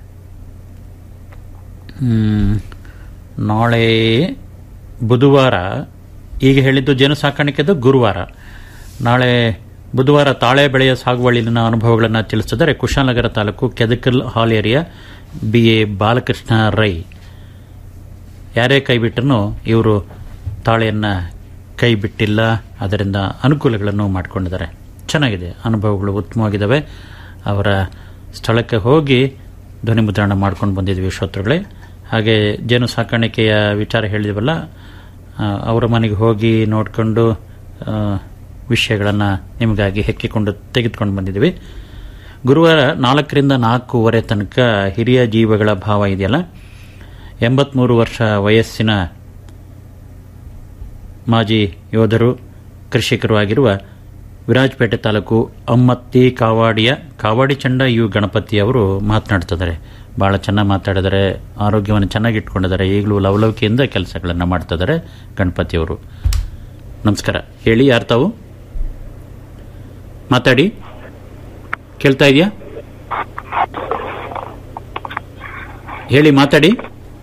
D: ಮ್, ನಾಳೆ ಬುಧವಾರ ಈಗ ಹೇಳಿದ್ದು ಜೇನು ಸಾಕಾಣಿಕೆದು ಗುರುವಾರ ನಾಳೆ ಬುಧವಾರ ತಾಳೆ ಬೆಳೆಯ ಸಾಗುವಳಿನ ಅನುಭವಗಳನ್ನು ತಿಳಿಸಿದರೆ Kushalnagar taluk Kedakal Haleri B A Balakrishna Rai ಯಾರೇ ಕೈ ಬಿಟ್ಟರೂ ಇವರು ತಾಳೆಯನ್ನು ಕೈ ಬಿಟ್ಟಿಲ್ಲ ಅದರಿಂದ ಅನುಕೂಲಗಳನ್ನು ಮಾಡಿಕೊಂಡಿದ್ದಾರೆ ಚೆನ್ನಾಗಿದೆ ಅನುಭವಗಳು ಉತ್ತಮವಾಗಿದ್ದಾವೆ ಅವರ ಸ್ಥಳಕ್ಕೆ ಹೋಗಿ ಧ್ವನಿ ಮುದ್ರಣ ಮಾಡ್ಕೊಂಡು ಬಂದಿದ್ವಿ ಶ್ರೋತೃಗಳೇ ಹಾಗೆ ಜೇನು ಸಾಕಾಣಿಕೆಯ ವಿಚಾರ ಹೇಳಿದ್ವಲ್ಲ ಆ, ಅವರ ಮನೆಗೆ ಹೋಗಿ ನೋಡಿಕೊಂಡು ವಿಷಯಗಳನ್ನು ನಿಮಗಾಗಿ ಹೆಕ್ಕಿಕೊಂಡು ತೆಗೆದುಕೊಂಡು ಬಂದಿದ್ವಿ ಗುರುವಾರ ನಾಲ್ಕರಿಂದ ನಾಲ್ಕೂವರೆ ತನಕ ಹಿರಿಯ ಜೀವಗಳ ಭಾವ ಇದೆಯಲ್ಲ ಎಂಬತ್ಮೂರು ವರ್ಷ ವಯಸ್ಸಿನ ಮಾಜಿ ಯೋಧರು ಕೃಷಿಕರು ಆಗಿರುವ ವಿರಾಜಪೇಟೆ ತಾಲೂಕು ಅಮ್ಮತ್ತಿ ಕಾವಾಡಿಯ ಕಾವಾಡಿ ಚಂಡ ಯು ಗಣಪತಿ ಅವರು ಮಾತನಾಡ್ತಿದ್ದಾರೆ ಬಹಳ ಚೆನ್ನಾಗಿ ಮಾತಾಡಿದ್ದಾರೆ ಆರೋಗ್ಯವನ್ನು ಚೆನ್ನಾಗಿ ಇಟ್ಕೊಂಡಿದ್ದಾರೆ ಈಗಲೂ ಲವಲವಿಕೆಯಿಂದ ಕೆಲಸಗಳನ್ನು ಮಾಡ್ತಿದ್ದಾರೆ ಗಣಪತಿಯವರು ನಮಸ್ಕಾರ ಹೇಳಿ ಯಾರು ತಾವು ಮಾತಾಡಿ ಕೇಳ್ತಾ ಇದೆಯಾ ಹೇಳಿ ಮಾತಾಡಿ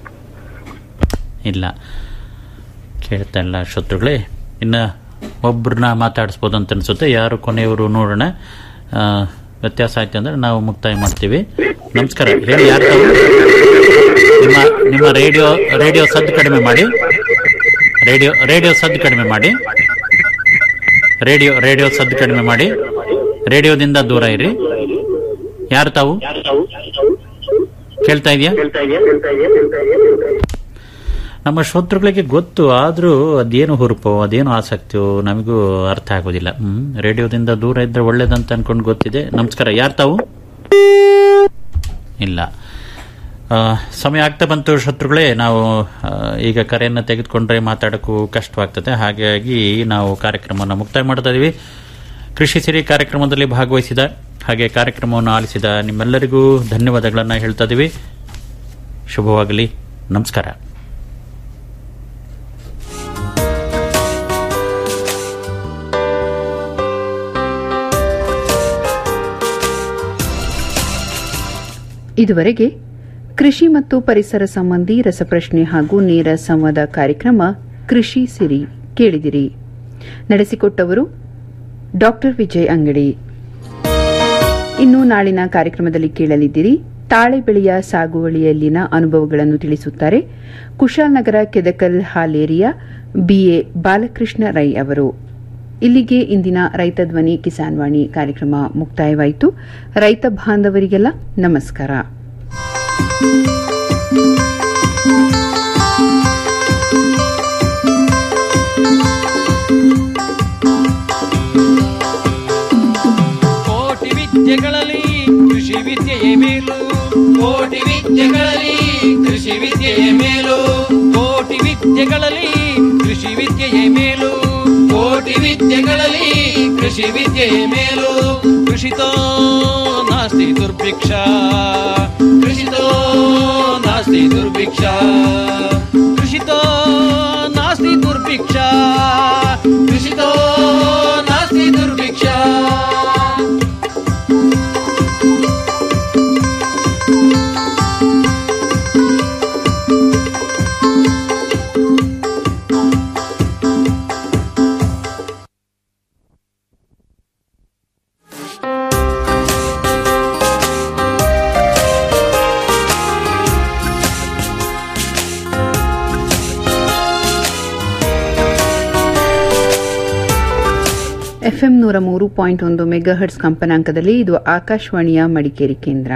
D: ಇಲ್ಲ ಕೇಳ್ತಾ ಇಲ್ಲ ಶತ್ರುಗಳೇ ಇನ್ನು ಒಬ್ಬರನ್ನ ಮಾತಾಡಿಸ್ಬೋದು ಅಂತ ಅನ್ಸುತ್ತೆ ಯಾರು ಕೊನೆಯವರು ನೋಡೋಣ ಆ, ವ್ಯತ್ಯಾಸ ಆಯ್ತು ಅಂದ್ರೆ ನಾವು ಮುಕ್ತಾಯ ಮಾಡ್ತೀವಿ ನಮಸ್ಕಾರ ಹೇಳಿ ಯಾರು ತಾವು? ನಿಮ್ಮ ನಿಮ್ಮ ರೇಡಿಯೋ ರೇಡಿಯೋ ಸದ್ದು ಕಡಿಮೆ ಮಾಡಿ ರೇಡಿಯೋ ರೇಡಿಯೋ ಸದ್ದು ಕಡಿಮೆ ಮಾಡಿ ರೇಡಿಯೋ ರೇಡಿಯೋ ಸದ್ದು ಕಡಿಮೆ ಮಾಡಿ ರೇಡಿಯೋದಿಂದ ದೂರ ಇರಿ ಯಾರು ತಾವು ಕೇಳ್ತಾ ಇದೆಯಾ ನಮ್ಮ ಶ್ರೋತೃಗಳಿಗೆ ಗೊತ್ತು ಆದರೂ ಅದೇನು ಹುರುಪೋ ಅದೇನು ಆಸಕ್ತಿಯೋ ನಮಗೂ ಅರ್ಥ ಆಗೋದಿಲ್ಲ ಹ್ಮ್ ರೇಡಿಯೋದಿಂದ ದೂರ ಇದ್ರೆ ಒಳ್ಳೇದಂತ ಅನ್ಕೊಂಡು ಗೊತ್ತಿದೆ ನಮಸ್ಕಾರ ಯಾರು ತಾವು ಇಲ್ಲ ಆ, ಸಮಯ ಆಗ್ತಾ ಬಂತು ಶತ್ರುಗಳೇ ನಾವು ಆ, ಈಗ ಕರೆಯನ್ನು ತೆಗೆದುಕೊಂಡ್ರೆ ಮಾತಾಡೋಕ್ಕೂ ಕಷ್ಟವಾಗ್ತದೆ ಹಾಗಾಗಿ ನಾವು ಕಾರ್ಯಕ್ರಮವನ್ನು ಮುಕ್ತಾಯ ಮಾಡ್ತಾ ಇದೀವಿ ಕೃಷಿ ಸಿರಿ ಕಾರ್ಯಕ್ರಮದಲ್ಲಿ ಭಾಗವಹಿಸಿದ ಹಾಗೆ ಕಾರ್ಯಕ್ರಮವನ್ನು ಆಲಿಸಿದ ನಿಮ್ಮೆಲ್ಲರಿಗೂ ಧನ್ಯವಾದಗಳನ್ನು ಹೇಳ್ತಾ ಇದೀವಿ ಶುಭವಾಗಲಿ ನಮಸ್ಕಾರ
C: ಇದುವರೆಗೆ ಕೃಷಿ ಮತ್ತು ಪರಿಸರ ಸಂಬಂಧಿ ರಸಪ್ರಶ್ನೆ ಹಾಗೂ ನೇರ ಸಂವಾದ ಕಾರ್ಯಕ್ರಮ ಕೃಷಿ ಸಿರಿ ಕೇಳಿದಿರಿ ನಡೆಸಿಕೊಟ್ಟವರು ಡಾಕ್ಟರ್ ವಿಜಯ್ ಅಂಗಡಿ ಇನ್ನು ನಾಳಿನ ಕಾರ್ಯಕ್ರಮದಲ್ಲಿ ಕೇಳಲಿದ್ದೀರಿ ತಾಳೆ ಬೆಳೆಯ ಸಾಗುವಳಿಯಲ್ಲಿನ ಅನುಭವಗಳನ್ನು ತಿಳಿಸುತ್ತಾರೆ ಕುಶಾಲನಗರ ಕೆದಕಲ್ ಹಾಲೇರಿಯ ಬಿಎ ಬಾಲಕೃಷ್ಣ ರೈ ಅವರು ಇಲ್ಲಿಗೆ ಇಂದಿನ ರೈತ ಧ್ವನಿ ಕಿಸಾನ್ ವಾಣಿ ಕಾರ್ಯಕ್ರಮ ಮುಕ್ತಾಯವಾಯಿತು ರೈತ ಬಾಂಧವರಿಗೆಲ್ಲ ನಮಸ್ಕಾರ
A: ಕೋಟಿ ವಿದ್ಯೆಗಳಲ್ಲಿ ಕೃಷಿ ವಿದ್ಯೆಯೇ ಮೇಲು
B: ಕೋಟಿ ವಿದ್ಯೆಗಳಲ್ಲಿ ಕೃಷಿ ವಿದ್ಯೆಯ ಮೇಲು
A: ಕೋಟಿ ವಿದ್ಯೆಗಳಲ್ಲಿ ಕೃಷಿ ವಿದ್ಯೆಯೇ ಮೇಲು
B: ಕೋಟಿ ವಿದ್ಯೆಗಳಲ್ಲಿ ಕೃಷಿ ವಿದ್ಯೆಯ ಮೇಲು
A: ಕೃಷಿತೋ ನಾಸ್ತಿ ದುರ್ಭಿಕ್ಷ
B: ಕೃಷಿತೋ ನಾಸ್ತಿ ದುರ್ಭಿಕ್ಷ
A: ಕೃಷಿತೋ ನಾಸ್ತಿ ದುರ್ಭಿಕ್ಷ
B: ಕೃಷಿತೋ ನಾಸ್ತಿ ದುರ್ಭಿಕ್ಷ
C: ಎಫ್ಎಂ ನೂರ ಮೂರು ಪಾಯಿಂಟ್ ಒಂದು ಮೆಗಾಹರ್ಟ್ಸ್ ಕಂಪನಾಂಕದಲ್ಲಿ ಇದು ಆಕಾಶವಾಣಿಯ ಮಡಿಕೇರಿ ಕೇಂದ್ರ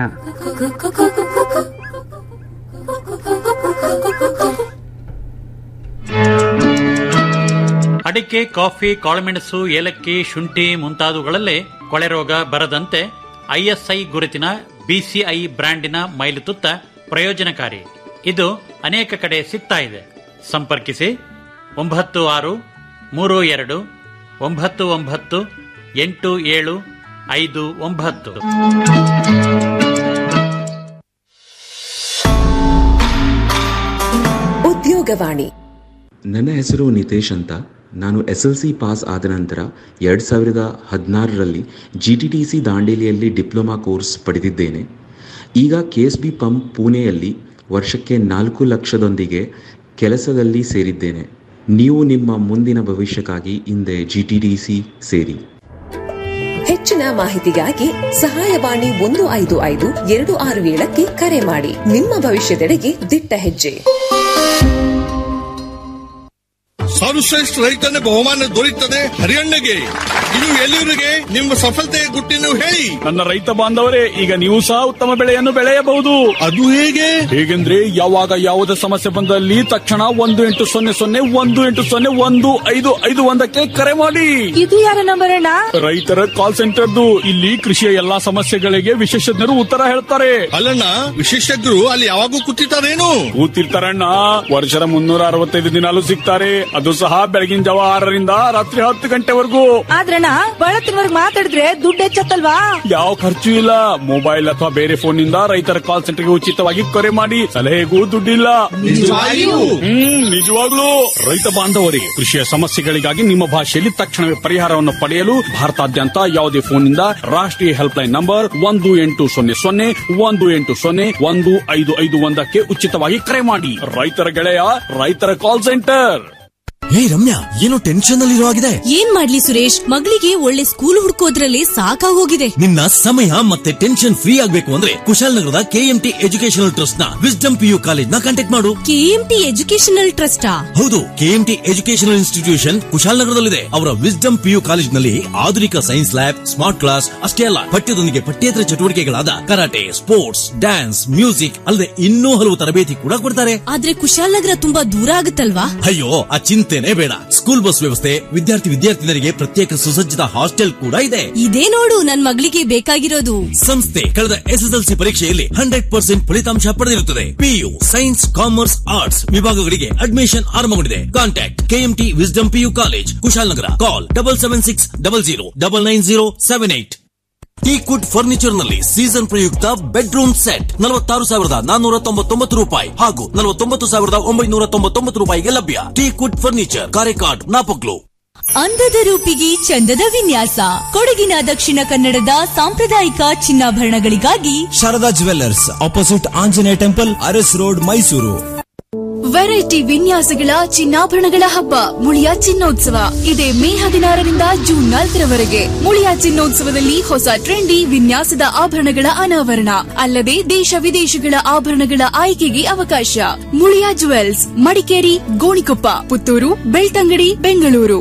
D: ಅಡಿಕೆ ಕಾಫಿ ಕಾಳುಮೆಣಸು ಏಲಕ್ಕಿ ಶುಂಠಿ ಮುಂತಾದವುಗಳಲ್ಲೇ ಕೊಳೆ ರೋಗ ಬರದಂತೆ ಐಎಸ್ಐ ಗುರುತಿನ ಬಿಸಿಐ ಬ್ರ್ಯಾಂಡಿನ ಮೈಲುತುತ್ತ ಪ್ರಯೋಜನಕಾರಿ ಇದು ಅನೇಕ ಕಡೆ ಸಿಗ್ತಾ ಇದೆ ಸಂಪರ್ಕಿಸಿ ಒಂಬತ್ತು ಆರು ಮೂರು ಎರಡು ಒಂಬತ್ತು ಒಂಬತ್ತು ಎಂಟು ಏಳು ಐದು ಒಂಬತ್ತು
G: ಉದ್ಯೋಗವಾಣಿ
H: ನನ್ನ ಹೆಸರು ನಿತೇಶ್ ಅಂತ ನಾನು ಎಸ್ ಎಲ್ ಸಿ ಪಾಸ್ ಆದ ನಂತರ ಎರಡು ಸಾವಿರದ ಹದಿನಾರರಲ್ಲಿ ಜಿ ಟಿ ಟಿ ಸಿ ದಾಂಡೇಲಿಯಲ್ಲಿ ಡಿಪ್ಲೊಮಾ ಕೋರ್ಸ್ ಪಡೆದಿದ್ದೇನೆ ಈಗ ಕೆ ಎಸ್ ಬಿ ಪಂಪ್ ಪುಣೆಯಲ್ಲಿ ವರ್ಷಕ್ಕೆ ನಾಲ್ಕು ಲಕ್ಷದೊಂದಿಗೆ ಕೆಲಸದಲ್ಲಿ ಸೇರಿದ್ದೇನೆ ನೀವು ನಿಮ್ಮ ಮುಂದಿನ ಭವಿಷ್ಯಕ್ಕಾಗಿ ಹಿಂದೆ ಜಿ ಟಿ ಟಿ ಸಿ ಸೇರಿ
G: ಹೆಚ್ಚಿನ ಮಾಹಿತಿಗಾಗಿ ಸಹಾಯವಾಣಿ ಒಂದು ಐದು ಐದು ಎರಡು ಆರು ಏಳಕ್ಕೆ ಕರೆ ಮಾಡಿ ನಿಮ್ಮ ಭವಿಷ್ಯದೆಡೆಗೆ ದಿಟ್ಟ ಹೆಜ್ಜೆ
I: ಸರ್ವಶ್ರೇಷ್ಠ ರೈತನ ಬಹುಮಾನ ದೊರೆಯುತ್ತದೆ ಹರಿಯಣ್ಣಗೆ ಇದು ಎಲ್ಲಿವರಿಗೆ ನಿಮ್ಮ ಸಫಲತೆಯ ಗುಟ್ಟಿನ ಹೇಳಿ
J: ನನ್ನ ರೈತ ಬಾಂಧವರೇ ಈಗ ನೀವು ಸಹ ಉತ್ತಮ ಬೆಳೆಯನ್ನು ಬೆಳೆಯಬಹುದು
I: ಅದು ಹೇಗೆ
J: ಹೇಗೆಂದ್ರೆ ಯಾವಾಗ ಯಾವುದೇ ಸಮಸ್ಯೆ ಬಂದಲ್ಲಿ ತಕ್ಷಣ ಒಂದು ಎಂಟು ಸೊನ್ನೆ ಸೊನ್ನೆ ಒಂದು ಎಂಟು ಸೊನ್ನೆ ಒಂದು ಐದು ಐದು ಒಂದಕ್ಕೆ ಕರೆ ಮಾಡಿ
K: ಇದು ಯಾರ ನಂಬರ್ ಅಣ್ಣ
J: ರೈತರ ಕಾಲ್ ಸೆಂಟರ್ದು ಇಲ್ಲಿ ಕೃಷಿಯ ಎಲ್ಲಾ ಸಮಸ್ಯೆಗಳಿಗೆ ವಿಶೇಷಜ್ಞರು ಉತ್ತರ ಹೇಳ್ತಾರೆ
I: ಅಲ್ಲಣ್ಣ ವಿಶೇಷಜ್ಞರು ಅಲ್ಲಿ ಯಾವಾಗೂ ಕೂತಿರ್ತಾರೇನು
J: ಕೂತಿರ್ತಾರಣ್ಣ ವರ್ಷದ ಮುನ್ನೂರ ಅರವತ್ತೈದು ದಿನಾಲು ಸಿಗ್ತಾರೆ ಅದು ಸಹ ಬೆಳಗಿನ ಜಾವ ಆರರಿಂದ ರಾತ್ರಿ ಹತ್ತು ಗಂಟೆವರೆಗೂ
K: ಆದ್ರಣ್ಣ ಬಳತ್ತಿನವರ್ಗ್ ಮಾತಾಡಿದ್ರೆ ದುಡ್ಡು ಹೆಚ್ಚತ್ತಲ್ವಾ
J: ಯಾವ ಖರ್ಚು ಇಲ್ಲ ಮೊಬೈಲ್ ಅಥವಾ ಬೇರೆ ಫೋನ್ ನಿಂದ ರೈತರ ಕಾಲ್ ಸೆಂಟರ್ಗೆ ಉಚಿತವಾಗಿ ಕರೆ ಮಾಡಿ ಸಲಹೆಗೂ ದುಡ್ಡಿಲ್ಲ
I: ನಿಜವಾಗಿಯೂ?
J: ಹ್ಮ್ ನಿಜವಾಗ್ಲೂ ರೈತ ಬಾಂಧವರಿಗೆ ಕೃಷಿಯ ಸಮಸ್ಯೆಗಳಿಗಾಗಿ ನಿಮ್ಮ ಭಾಷೆಯಲ್ಲಿ ತಕ್ಷಣವೇ ಪರಿಹಾರವನ್ನು ಪಡೆಯಲು ಭಾರತಾದ್ಯಂತ ಯಾವುದೇ ಫೋನ್ ನಿಂದ ರಾಷ್ಟ್ರೀಯ ಹೆಲ್ಪ್ ಲೈನ್ ನಂಬರ್ ಒಂದು ಎಂಟು ಸೊನ್ನೆ ಸೊನ್ನೆ ಒಂದು ಎಂಟು ಸೊನ್ನೆ ಒಂದು ಐದು ಐದು ಒಂದಕ್ಕೆ ಉಚಿತವಾಗಿ ಕರೆ ಮಾಡಿ ರೈತರ ಗೆಳೆಯ ರೈತರ ಕಾಲ್ ಸೆಂಟರ್
L: ಹೇ ರಮ್ಯಾ ಏನೋ ಟೆನ್ಷನ್ ಅಲ್ಲಿ ಆಗಿದೆ
M: ಏನ್ ಮಾಡ್ಲಿ ಸುರೇಶ್ ಮಗಳಿಗೆ ಒಳ್ಳೆ ಸ್ಕೂಲ್ ಹುಡ್ಕೋದ್ರಲ್ಲಿ ಸಾಕಾಗೋಗಿದೆ
L: ನಿನ್ನ ಸಮಯ ಮತ್ತೆ ಟೆನ್ಷನ್ ಫ್ರೀ ಆಗ್ಬೇಕು ಅಂದ್ರೆ ಕುಶಾಲನಗರದ ಕೆಎಂಟಿ ಎಜುಕೇಶನಲ್ ಟ್ರಸ್ಟ್ ನ ವಿಸ್ಡಮ್ ಪಿಯು ಕಾಲೇಜ್ ನ ಕಾಂಟ್ಯಾಕ್ಟ್ ಮಾಡು
M: ಕೆಎಂಟಿ ಎಜುಕೇಶನಲ್ ಟ್ರಸ್ಟಾ
L: ಹೌದು ಕೆಎಂಟಿ ಎಜುಕೇಶನಲ್ ಇನ್ಸ್ಟಿಟ್ಯೂಷನ್ ಕುಶಾಲನಗರದಲ್ಲಿದೆ ಅವರ ವಿಸ್ಡಮ್ ಪಿಯು ಕಾಲೇಜಿನಲ್ಲಿ ಆಧುನಿಕ ಸೈನ್ಸ್ ಲ್ಯಾಬ್ ಸ್ಮಾರ್ಟ್ ಕ್ಲಾಸ್ ಅಷ್ಟೇ ಅಲ್ಲ ಪಠ್ಯದೊಂದಿಗೆ ಪಠ್ಯೇತರ ಚಟುವಟಿಕೆಗಳಾದ ಕರಾಟೆ ಸ್ಪೋರ್ಟ್ಸ್ ಡ್ಯಾನ್ಸ್ ಮ್ಯೂಸಿಕ್ ಅಲ್ಲದೆ ಇನ್ನೂ ಹಲವು ತರಬೇತಿ ಕೂಡ ಕೊಡ್ತಾರೆ
M: ಆದ್ರೆ ಕುಶಾಲನಗರ ತುಂಬಾ ದೂರ ಆಗುತ್ತಲ್ವಾ
L: ಅಯ್ಯೋ ಆ ಚಿಂತೆನೇ ಬೇಡ ಸ್ಕೂಲ್ ಬಸ್ ವ್ಯವಸ್ಥೆ ವಿದ್ಯಾರ್ಥಿ ವಿದ್ಯಾರ್ಥಿನಿಯರಿಗೆ ಪ್ರತ್ಯೇಕ ಸುಸಜ್ಜಿತ ಹಾಸ್ಟೆಲ್ ಕೂಡ ಇದೆ
M: ಇದೇ ನೋಡು ನನ್ ಮಗಳಿಗೆ ಬೇಕಾಗಿರೋದು
L: ಸಂಸ್ಥೆ ಕಳೆದ ಎಸ್ಎಸ್ಎಲ್ಸಿ ಪರೀಕ್ಷೆಯಲ್ಲಿ ಹಂಡ್ರೆಡ್ ಪರ್ಸೆಂಟ್ ಫಲಿತಾಂಶ ಪಡೆದಿರುತ್ತದೆ ಪಿಯು ಸೈನ್ಸ್ ಕಾಮರ್ಸ್ ಆರ್ಟ್ಸ್ ವಿಭಾಗಗಳಿಗೆ ಅಡ್ಮಿಷನ್ ಆರಂಭಗೊಂಡಿದೆ contact KMT Wisdom PU college Kushalnagar call double seven six double zero double nine zero seven eight teakwood furniture ನಲ್ಲಿ ಸೀಸನ್ ಪ್ರಯುಕ್ತ ಬೆಡ್ರೂಮ್ ಸೆಟ್ ನಲವತ್ತಾರು ಸಾವಿರದ ನಾನ್ನೂರ ತೊಂಬತ್ತೊಂಬತ್ತು ರೂಪಾಯಿ ಹಾಗೂ ನಲವತ್ತೊಂಬತ್ತು ಸಾವಿರದ ಒಂಬೈನೂರ ತೊಂಬತ್ತೊಂಬತ್ತು ರೂಪಾಯಿಗೆ ಲಭ್ಯ ಟೀಕುಡ್ ಫರ್ನಿಚರ್ ಕಾರೆಕಾಡ್ ನಾಪಕ್ಲು
M: ಅಂದದ ರೂಪಿಗೆ ಚಂದದ ವಿನ್ಯಾಸ ಕೊಡಗಿನ ದಕ್ಷಿಣ ಕನ್ನಡದ ಸಾಂಪ್ರದಾಯಿಕ ಚಿನ್ನಾಭರಣಗಳಿಗಾಗಿ
L: Sharada jewellers opposite Anjaneya temple Aras road Mysuru
K: variety ವಿನ್ಯಾಸಗಳ ಚಿನ್ನಾಭರಣಗಳ ಹಬ್ಬ ಮುಳಿಯ ಚಿನ್ನೋತ್ಸವ ಇದೇ ಮೇ ಹದಿನಾರರಿಂದ ಜೂನ್ ನಾಲ್ಕರವರೆಗೆ ಮುಳಿಯ ಚಿನ್ನೋತ್ಸವದಲ್ಲಿ ಹೊಸ ಟ್ರೆಂಡಿ ವಿನ್ಯಾಸದ ಆಭರಣಗಳ ಅನಾವರಣ ಅಲ್ಲದೆ ದೇಶ ವಿದೇಶಗಳ ಆಭರಣಗಳ ಆಯ್ಕೆಗೆ ಅವಕಾಶ ಮುಳಿಯ ಜುವೆಲ್ಸ್ ಮಡಿಕೇರಿ ಗೋಣಿಕೊಪ್ಪ ಪುತ್ತೂರು ಬೆಳ್ತಂಗಡಿ ಬೆಂಗಳೂರು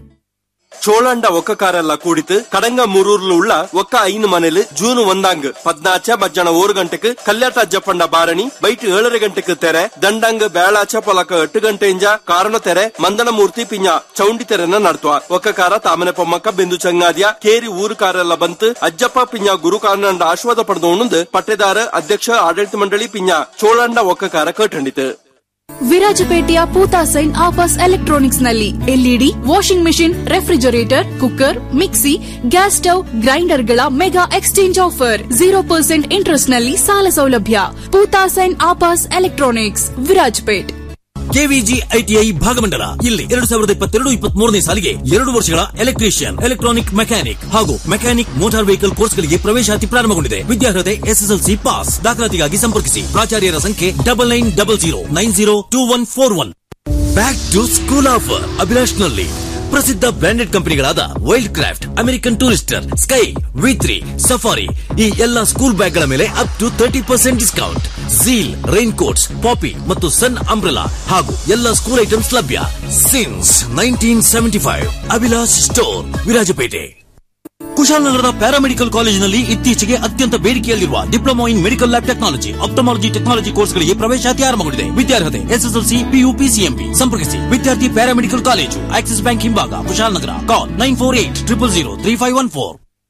N: சோழாண்ட ஒக்கக்காரெல்லாம் கூடித்து கடங்க முரூர்ல உள்ள ஒக்க ஐந்து மனையில ஜூன் ஒந்தாங்க பத்னாச்ச மத்தியான ஒரு ಗಂಟೆಗೆ ಕಲ್ಯಾಟ ಅಜ್ಜಪ್ಪಂಡ ಬಾರಣಿ ಬೈಟ್ ಏಳರ ಗಂಟೆಗೆ ತೆರೆ ದಂಡಂಗ ಬೇಳಾಚ ಪೊಲಕ ಎಟ್ಟು ಗಂಟೆಂಜ ಕಾರಣ ತೆರೆ ಮಂದನ ಮೂರ್ತಿ ಪಿಂಜ ಚೌಂಡಿ ತೆರೆನ ನಡ್ತುವ ಒಕ್ಕಕಾರ ತಾಮನೆ ಪೊಮ್ಮಕ್ಕ ಬೆಂದು ಚಂಗಾದ್ಯ ಕೇರಿ ಊರು ಕಾರೆಲ್ಲ ಬಂತು ಅಜ್ಜಪ್ಪ ಪಿಂಜ ಗುರು ಕಾರಣಂಡ ಆಶೀರ್ವಾದ ಪಡೆದವನು ಪಟ್ಟೆದಾರ ಅಧ್ಯಕ್ಷ ಆಡಳಿತ ಮಂಡಳಿ ಪಿಂಜ ಚೋಳಾಂಡ ಒಕ್ಕಕಾರ ಕಟ್ಟಂಡಿತು
K: ವಿರಾಜಪೇಟೆಯ ಪೂತಾ ಸೈನ್ ಆಫಾಸ್ ಎಲೆಕ್ಟ್ರಾನಿಕ್ಸ್ ನಲ್ಲಿ LED washing machine refrigerator cooker mixie gas stove ಗ್ರೈಂಡರ್ಗಳ mega exchange offer zero percent interest ನಲ್ಲಿ ಸಾಲ ಸೌಲಭ್ಯ ಪೂತಾ ಸೈನ್ ಆಪಾಸ್ electronics Virajpet
L: KVG ITI Bhagamandala ಇಲ್ಲಿ ಎರಡು ಸಾವಿರದ ಇಪ್ಪತ್ತೆರಡು ಇಪ್ಪತ್ಮೂರನೇ ಸಾಲಿಗೆ ಎರಡು ವರ್ಷಗಳ ಎಲೆಕ್ಟ್ರಿಷಿಯನ್ ಎಲೆಕ್ಟ್ರಾನಿಕ್ ಮೆಕ್ಯಾನಿಕ್ ಹಾಗೂ ಮೆಕ್ಯಾನಿಕ್ ಮೋಟಾರ್ ವೆಹಿಕಲ್ ಕೋರ್ಸ್ಗಳಿಗೆ ಪ್ರವೇಶಾತಿ ಪ್ರಾರಂಭಗೊಂಡಿದೆ ವಿದ್ಯಾರ್ಹತೆ ಎಸ್ಎಸ್ಎಲ್ಸಿ ಪಾಸ್ ದಾಖಲಾತಿಗಾಗಿ ಸಂಪರ್ಕಿಸಿ ಪ್ರಾಚಾರ್ಯರ ಸಂಖ್ಯೆ double nine double zero nine zero two one four one back to school offer ಅಭಿಲಾಷ್ನಲ್ಲಿ ಪ್ರಸಿದ್ಧ ಬ್ರಾಂಡೆಡ್ ಕಂಪನಿಗಳಾದ Wildcraft American Tourister Sky V three Safari ಈ ಎಲ್ಲ ಸ್ಕೂಲ್ ಬ್ಯಾಗ್ಗಳ ಮೇಲೆ up to thirty percent discount Zeel rain coats Popy ಮತ್ತು Sun umbrella ಹಾಗೂ ಎಲ್ಲ ಸ್ಕೂಲ್ ಐಟಮ್ಸ್ ಲಭ್ಯ since nineteen seventy five Abhilash store Virajpet ಕುಶಾಲನಗರದ ಪ್ಯಾರಾಮೆಡಿಕಲ್ ಕಾಲೇಜಿನಲ್ಲಿ ಇತ್ತೀಚೆಗೆ ಅತ್ಯಂತ ಬೇಡಿಕೆಯಲ್ಲಿರುವ diploma in medical lab technology ophthalmology technology ಕೋರ್ಸ್ಗಳಿಗೆ ಪ್ರವೇಶಾತಿ ಆರಂಭಗೊಂಡಿದೆ ವಿದ್ಯಾರ್ಹತೆ ಎಸ್ಎಸ್ಎಲ್ಸಿ ಪಿಯು ಪಿಸಿಎಂಬಿ ಸಂಪರ್ಕಿಸಿ ವಿದ್ಯಾರ್ಥಿ ಪ್ಯಾರಾಮೆಡಿಕಲ್ ಕಾಲೇಜು ಆಕ್ಸಿಸ್ ಬ್ಯಾಂಕ್ ಹಿಂಭಾಗ Kushalnagar call nine four eight triple zero three five one four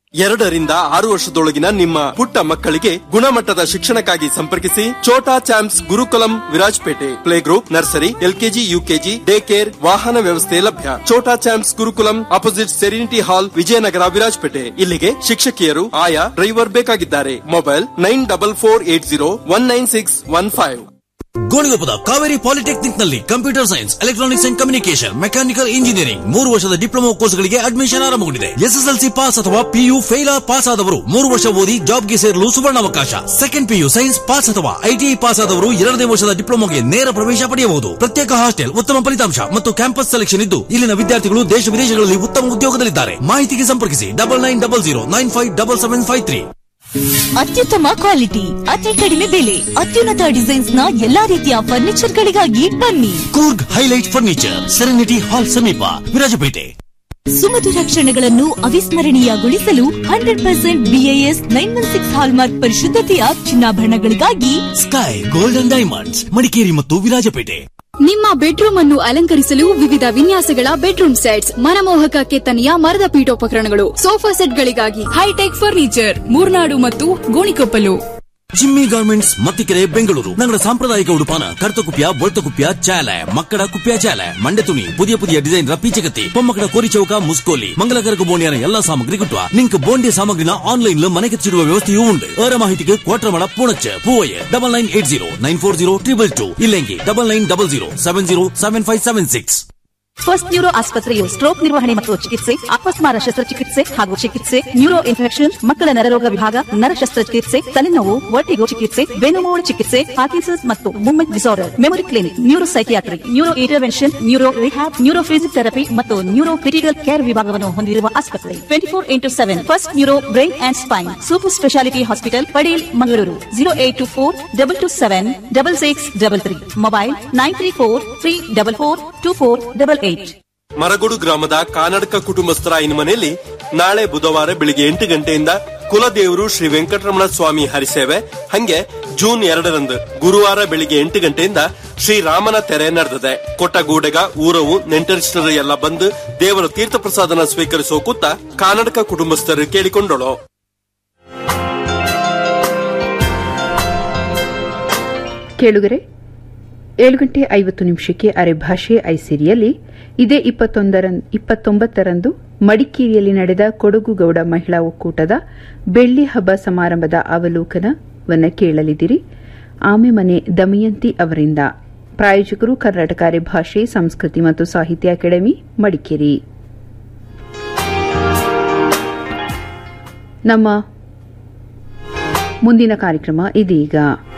N: ಎರಡರಿಂದ ಆರು ವರ್ಷದೊಳಗಿನ ನಿಮ್ಮ ಪುಟ್ಟ ಮಕ್ಕಳಿಗೆ ಗುಣಮಟ್ಟದ ಶಿಕ್ಷಣಕ್ಕಾಗಿ ಸಂಪರ್ಕಿಸಿ Chhota Champs Gurukulam Virajpet play group nursery LKG UKG day care ವಾಹನ ವ್ಯವಸ್ಥೆ ಲಭ್ಯ Chhota Champs Gurukulam opposite Serenity hall Vijayanagar Virajpet ಇಲ್ಲಿಗೆ ಶಿಕ್ಷಕಿಯರು ಆಯಾ ಡ್ರೈವರ್ ಬೇಕಾಗಿದ್ದಾರೆ mobile nine double four eight zero one nine six one five
L: ಗೋಣಿಗೊಪ್ಪದ ಕಾವೇರಿ ಪಾಲಿಟೆಕ್ನಿಕ್ ನಲ್ಲಿ computer science electronics and communication mechanical engineering ಮೂರು ವರ್ಷದ ಡಿಪ್ಲೊಮಾ ಕೋರ್ಸ್ಗಳಿಗೆ ಅಡ್ಮಿಷನ್ ಆರಂಭಗೊಂಡಿದೆ ಎಸ್ಎಸ್ಎಲ್ಸಿ ಪಾಸ್ ಅಥವಾ ಪಿಯು ಫೇಲ್ ಪಾಸ್ ಆದವರು ಮೂರು ವರ್ಷ ಓದಿ ಜಾಬ್ಗೆ ಸೇರಲು ಸುವರ್ಣಾವಕಾಶ ಸೆಕೆಂಡ್ ಪಿಯು ಸೈನ್ಸ್ ಪಾಸ್ ಅಥವಾ ಐಟಿಐ ಪಾಸ್ ಆದವರು ಎರಡನೇ ವರ್ಷದ ಡಿಪ್ಲೊಮಾಗೆ ನೇರ ಪ್ರವೇಶ ಪಡೆಯಬಹುದು ಪ್ರತ್ಯೇಕ ಹಾಸ್ಟೆಲ್ ಉತ್ತಮ ಫಲಿತಾಂಶ ಮತ್ತು ಕ್ಯಾಂಪಸ್ ಸೆಲೆಕ್ಷನ್ ಇದ್ದು ಇಲ್ಲಿನ ವಿದ್ಯಾರ್ಥಿಗಳು ದೇಶ ವಿದೇಶಗಳಲ್ಲಿ ಉತ್ತಮ ಉದ್ಯೋಗದಲ್ಲಿದ್ದಾರೆ ಮಾಹಿತಿಗೆ ಸಂಪರ್ಕಿಸಿ double nine double zero nine five double seven five three
M: ಅತ್ಯುತ್ತಮ ಕ್ವಾಲಿಟಿ ಅತಿ ಕಡಿಮೆ ಬೆಲೆ ಅತ್ಯುನ್ನತ ಡಿಸೈನ್ಸ್ ನ ಎಲ್ಲಾ ರೀತಿಯ ಫರ್ನಿಚರ್ ಗಳಿಗಾಗಿ ಬನ್ನಿ
L: Coorg highlight furniture Serenity hall ಸಮೀಪ ವಿರಾಜಪೇಟೆ
M: ಸುಮಧುರ ಕ್ಷಣಗಳನ್ನು ಅವಿಸ್ಮರಣೀಯಗೊಳಿಸಲು hundred percent BIS nine one six hallmark ಪರಿಶುದ್ಧತೆಯ ಚಿನ್ನಾಭರಣಗಳಿಗಾಗಿ
L: ಸ್ಕೈ ಗೋಲ್ಡನ್ ಡೈಮಂಡ್ಸ್ ಮಡಿಕೇರಿ ಮತ್ತು ವಿರಾಜಪೇಟೆ
K: ನಿಮ್ಮ ಬೆಡ್ರೂಮ್ ಅನ್ನು ಅಲಂಕರಿಸಲು ವಿವಿಧ ವಿನ್ಯಾಸಗಳ ಬೆಡ್ರೂಮ್ ಸೆಟ್ಸ್ ಮನಮೋಹಕ ಕೆತ್ತನೆಯ ಮರದ ಪೀಠೋಪಕರಣಗಳು ಸೋಫಾ ಸೆಟ್ಗಳಿಗಾಗಿ ಹೈಟೆಕ್ ಫರ್ನಿಚರ್ ಮೂರ್ನಾಡು ಮತ್ತು ಗೋಣಿಕೊಪ್ಪಲು
L: ಜಿಮ್ಮಿ ಗಾರ್ಮೆಂಟ್ಸ್ ಮತ್ತಿಕೆರೆ ಬೆಂಗಳೂರು ನಗರ ಸಾಂಪ್ರದಾಯಿಕ ಉಡುಪಾನ ಕರ್ತಕುಪ್ಯ ಬೊಳ್ತಕುಪ್ಯ ಚಾಲೆ ಮಕ್ಕಳ ಕುಪ್ಯ ಚಾಲೆ ಮಂಡೆ ತುಣಿ ಪುದಿಯ ಪುದಿಯ ಡಿಸೈನ್ ಪೀಚಕತ್ತಿ ಪೊಮ್ಮಕ್ಕಳ ಕೋರಿ ಚೌಕ ಮುಸ್ಕೋಲಿ ಮಂಗಲಕರಕ ಬೋಂಡಿಯನ ಎಲ್ಲಾ ಸಾಮಗ್ರಿ കിട്ടുക നിങ്ങൾക്ക് ബോണ്ടിയ സാമഗ്രിന ഓൺലൈനിൽ മനക്കെത്തിച്ചിടുക വ്യവസ്ഥയും ഉണ്ട് ഏറെ മാഹിതിക്ക് Kottamada Poonacha Poovaiah double nine eight zero nine four zero triple two ഇല്ലെങ്കിൽ double nine double zero seven zero seven five seven six
O: first neuro ಆಸ್ಪತ್ರೆಯು ಸ್ಟ್ರೋಕ್ ನಿರ್ವಹಣೆ ಮತ್ತು ಚಿಕಿತ್ಸೆ ಅಪಸ್ಮಾರ ಶಸ್ತ್ರಚಿಕಿತ್ಸೆ ಹಾಗೂ ಚಿಕಿತ್ಸೆ ನ್ಯೂರೋ ಇನ್ಫೆಕ್ಷನ್ ಮಕ್ಕಳ ನರರೋಗ ವಿಭಾಗ ನರ ಶಸ್ತ್ರಚಿಕಿತ್ಸೆ ತಲೆನೋವು ವರ್ಟಿಗೋ ಚಿಕಿತ್ಸೆ ಬೆನುಮೂಳು ಚಿಕಿತ್ಸೆ ಪಾರ್ಕಿನ್ಸನ್ಸ್ ಮತ್ತು movement disorder memory clinic neuro psychiatric neuro intervention neuro rehab neuro physiotherapy ಮತ್ತು ನ್ಯೂರೋ ಕ್ರಿಟಿಕಲ್ ಕೇರ್ ವಿಭಾಗವನ್ನು ಹೊಂದಿರುವ ಆಸ್ಪತ್ರೆ twenty four into seven first neuro brain and spine super speciality hospital Padil Mangaluru zero eight two four double two seven double six double three mobile nine three four three double four two four double eight
N: Maragodu ಗ್ರಾಮದ ಕಾನಡಕ ಕುಟುಂಬಸ್ಥರ ಐನ ಮನೆಯಲ್ಲಿ ನಾಳೆ ಬುಧವಾರ ಬೆಳಿಗ್ಗೆ ಎಂಟು ಗಂಟೆಯಿಂದ ಕುಲದೇವರು ಶ್ರೀ ವೆಂಕಟರಮಣ ಸ್ವಾಮಿ ಹರಿಸೇವೆ ಹಂಗೆ ಜೂನ್ ಎರಡರಂದು ಗುರುವಾರ ಬೆಳಿಗ್ಗೆ ಎಂಟು ಗಂಟೆಯಿಂದ ಶ್ರೀ ರಾಮನ ತೆರೆ ನಡೆದಿದೆ ಕೊಟ್ಟಗೂಡೆಗ ಊರವು ನೆಂಟರಿಷ್ಟರು ಎಲ್ಲ ಬಂದು ದೇವರ ತೀರ್ಥ ಪ್ರಸಾದನ ಸ್ವೀಕರಿಸೋ ಕೂತ ಕಾನಡಕ ಕುಟುಂಬಸ್ಥರು ಕೇಳಿಕೊಂಡಳು
C: ಕೇಳುಗರೆ ಏಳು ಗಂಟೆ ಐವತ್ತು ನಿಮಿಷಕ್ಕೆ ಅರೆ ಭಾಷೆ ಐಸಿರಿಯಲ್ಲಿ ಇದೇ ಇಪ್ಪತ್ತೊಂದರ ಇಪ್ಪತ್ತೊಂಬತ್ತರಂದು ಮಡಿಕೇರಿಯಲ್ಲಿ ನಡೆದ ಕೊಡಗು ಗೌಡ ಮಹಿಳಾ ಒಕ್ಕೂಟದ ಬೆಳ್ಳಿ ಹಬ್ಬ ಸಮಾರಂಭದ ಅವಲೋಕನವನ್ನು ಕೇಳಲಿದ್ದೀರಿ ಆಮೆ ಮನೆ ದಮಯಂತಿ ಅವರಿಂದ ಪ್ರಾಯೋಜಕರು ಕರ್ನಾಟಕ ಅರೆ ಭಾಷೆ ಸಂಸ್ಕೃತಿ ಮತ್ತು ಸಾಹಿತ್ಯ ಅಕಾಡೆಮಿ ಮಡಿಕೇರಿ ನಮ್ಮ ಮುಂದಿನ ಕಾರ್ಯಕ್ರಮ ಇದೀಗ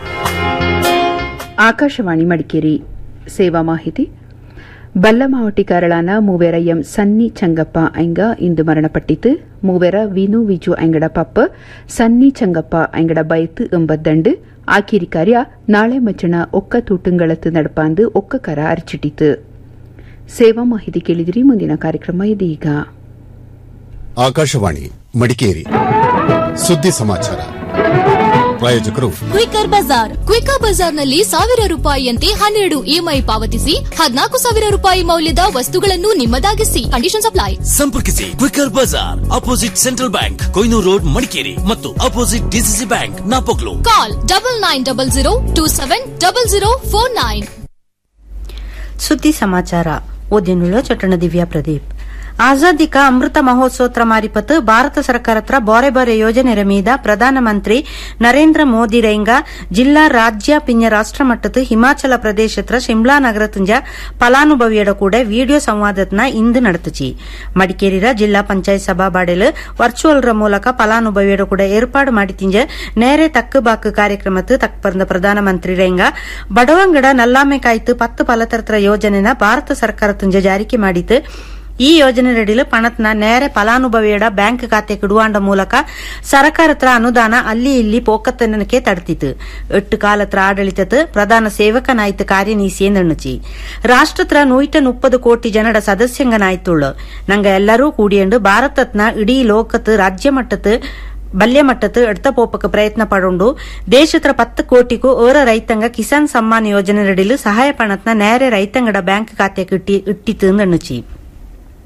C: ಆಕಾಶವಾಣಿ ಮಡಿಕೇರಿ ಸೇವಾ ಮಾಹಿತಿ ಬಲ್ಲಮಾವಟಿಕಾರಳಾನ ಮೂವೆರ ಎಂ ಸನ್ನಿ ಚಂಗಪ್ಪ ಐಂಗ ಇಂದು ಮರಣಪಟ್ಟಿತು ಮೂವೆರ ವಿನು ವಿಜು ಐಂಗಡ ಪಪ್ಪ ಸನ್ನಿ ಚಂಗಪ್ಪ ಐಂಗಡ ಬಯತು ಎಂಬದ್ದಂಡು ಆಕಿರಿ ಕಾರ್ಯ ನಾಳೆ ಮಚ್ಚಣ ಒಕ್ಕ ತೂಟುಂಗಳತ್ತು ನಡಪಾಂದು ಒಕ್ಕ ಕರ ಅರ್ಚಿಟಿತು ಸೇವಾ ಮಾಹಿತಿ ಕೇಳಿದಿರಿ ಮುಂದಿನ ಕಾರ್ಯಕ್ರಮ ಇದೀಗ
P: ಆಕಾಶವಾಣಿ ಮಡಿಕೇರಿ ಸುದ್ದಿ ಸಮಾಚಾರ ಪ್ರಾಯೋಜಕರು
K: ಕ್ವಿಕರ್ ಬಜಾರ್ ಕ್ವಿಕರ್ ಬಜಾರ್ನಲ್ಲಿ ಸಾವಿರ ರೂಪಾಯಿಯಂತೆ ಹನ್ನೆರಡು ಇಎಂಐ ಪಾವತಿಸಿ ಹದಿನಾಲ್ಕು ಸಾವಿರ ರೂಪಾಯಿ ಮೌಲ್ಯದ ವಸ್ತುಗಳನ್ನು ನಿಮ್ಮದಾಗಿಸಿ ಕಂಡೀಷನ್ ಅಪ್ಲೈ
L: ಸಂಪರ್ಕಿಸಿ Quicker Bazaar opposite Central bank Koinur road Madikeri ಮತ್ತು opposite DCC bank Napoklu
K: call double nine double zero two seven double zero four nine
Q: ಸುದ್ದಿ ಸಮಾಚಾರ ಓದಿನುಳ್ಳ ಚೊಟ್ಟಣ ದಿವ್ಯಾ ಪ್ರದೀಪ್ ಆಜಾದಿ ಕಾ ಅಮೃತ ಮಹೋತ್ಸವ ಮಾರಿಪತ್ತು ಭಾರತ ಸರ್ಕಾರತ್ರ ಬಾರೆ ಬಾರೆ ಯೋಜನೆ ಮೀದ ಪ್ರಧಾನಮಂತ್ರಿ ನರೇಂದ್ರ ಮೋದಿ ರೈಂಗ ಜಿಲ್ಲಾ ರಾಜ್ಯ ಪಿಂಜ ರಾಷ್ಟ್ರ ಮಟ್ಟದ ಹಿಮಾಚಲ ಪ್ರದೇಶತ್ರ ಶಿಮ್ಲಾ ನಗರ ತುಂಜ ಫಲಾನುಭವಿಯಡ ಕೂಡ ವಿಡಿಯೋ ಸಂವಾದತ್ನ ಇಂದು ನಡೆತುಚಿ ಮಡಿಕೇರಿರ ಜಿಲ್ಲಾ ಪಂಚಾಯತ್ ಸಭಾ ಬಾಡೆಲು ವರ್ಚುವಲ್ ರ ಮೂಲಕ ಫಲಾನುಭವಿಯಡ ಕೂಡ ಏರ್ಪಾಡು ಮಾಡಿ ತಿಂಜ ನೇರೆ ತಕ್ಕು ಬಾಕು ಕಾರ್ಯಕ್ರಮತ್ತು ತಕ್ಪರ್ದ ಪ್ರಧಾನಮಂತ್ರಿ ರೈಂಗ ಬಡವಂಗಡ ನಲ್ಲಾಮೆ ಕಾಯ್ತು ಪತ್ತು ಫಲತರ್ತ್ರ ಯೋಜನೆನ ಭಾರತ ಸರ್ಕಾರ ತುಂಜ ಜಾರಿಕೆ ಮಾಡಿತು ಈ ಯೋಜನೆಯಡಿಲು ಪಣತ್ನ ನೇರ ಫಲಾನುಭವಿಯಡ ಬ್ಯಾಂಕ್ ಖಾತೆಗೆ ಇಡುವಾಂಡ ಮೂಲಕ ಸರ್ಕಾರತ್ರ ಅನುದಾನ ಅಲ್ಲಿ ಇಲ್ಲಿ ಪೋಕತ್ತನಕ್ಕೆ ತಡ್ತಿತ್ತು ಎಟ್ಟು ಕಾಲತ್ರ ಆಡಳಿತದ ಪ್ರಧಾನ ಸೇವಕನಾಯ್ತು ಕಾರ್ಯನೀಸಿ ಎಂದಣ್ಣುಚಿ ರಾಷ್ಟ್ರತ್ರ ನೂಯ್ಟ ಮುಪ್ಪದು ಕೋಟಿ ಜನಡ ಸದಸ್ಯಂಗನಾಯ್ತುಳ್ಳು ನಂಗ ಎಲ್ಲರೂ ಕೂಡಿಯಂಡು ಭಾರತತ್ನ ಇಡೀ ಲೋಕತ್ ರಾಜ್ಯ ಮಟ್ಟದ ಬಲ್ಯ ಮಟ್ಟത്ത് എടുത്ത പോപ്പക്ക് പ്രയത്ന പടുണ്ടു ദേശത്ര പത്ത് കോടിക്കു ഓരോ ರೈತಂಗ ಕಿಸಾನ್ ಸಮ್ಮಾನ್ ಯೋಜನೆಯಡಿಲು ಸಹಾಯ ಪಣತ್ನ ನೇರೆ ರೈತಂಗಡ ಬ್ಯಾಂಕ್ ಖಾತೆಗೆ ಇಟ್ಟಿತ್ತು ಎಣ್ಣುಚಿ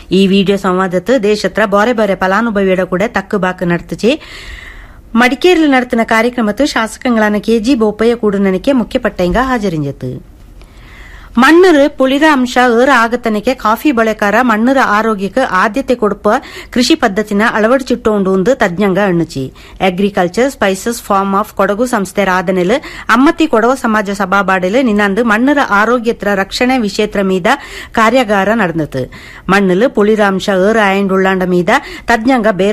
Q: ಈ ವಿಡಿಯೋ ಸಂವಾದത്ത് ದೇಶತ್ರ ಬಾರೆ ಬಾರೆ ಫಲಾನುಭವಿയുടെ കൂടെ തക്കുബാക്ക് നടത്തിച്ച് മടിക്കേരിൽ നടത്തുന്ന കാര്യക്രമത്ത് ಶಾಸಕಗಳಾன ಕೆಜಿ ಬೋಪಯ್ಯ ಕೂಡುನನಿಕೆ ಮುಖ್ಯಪಟ್ಟಂಗ ಹಾಜರಿಂಜತ್ತು ಮಣ್ಣರ ಪುಳಿರ ಅಂಶ ಏರ ಆಗತನಕ್ಕೆ ಕಾಫಿ ಬೆಳೆಕಾರ ಮಣ್ಣರ ಆರೋಗ್ಯಕ್ಕೆ ಆದ್ಯತೆ ಕೊಡುವ ಕೃಷಿ ಪದ್ಧತಿನ ಅಳವಡಿಸಿಟ್ಟುಕೊಂಡು ಒಂದು ತಜ್ಞಂಗ ಅಣ್ಣಚಿ agriculture spices farm of Kodagu ಸಂಸ್ಥೆ ಆದನೆಲ್ ಅಮ್ಮತಿ ಕೊಡವ ಸಮಾಜ ಸಭಾಬಾಡಿಲ್ ನಿನ್ನಂದು ಮಣ್ಣರ ಆರೋಗ್ಯತ್ರ ರಕ್ಷಣೆ ವಿಷಯತ್ರ ಮೀದ ಕಾರ್ಯಾಗಾರ ನಡೆದತು ಮಣ್ಣಲ್ ಪುಳಿರ ಅಂಶ ಏರ ಆಯಂಡುಳ್ಳಾಂಡ ಮೀದ ತಜ್ಞಂಗ ಬೇರೆ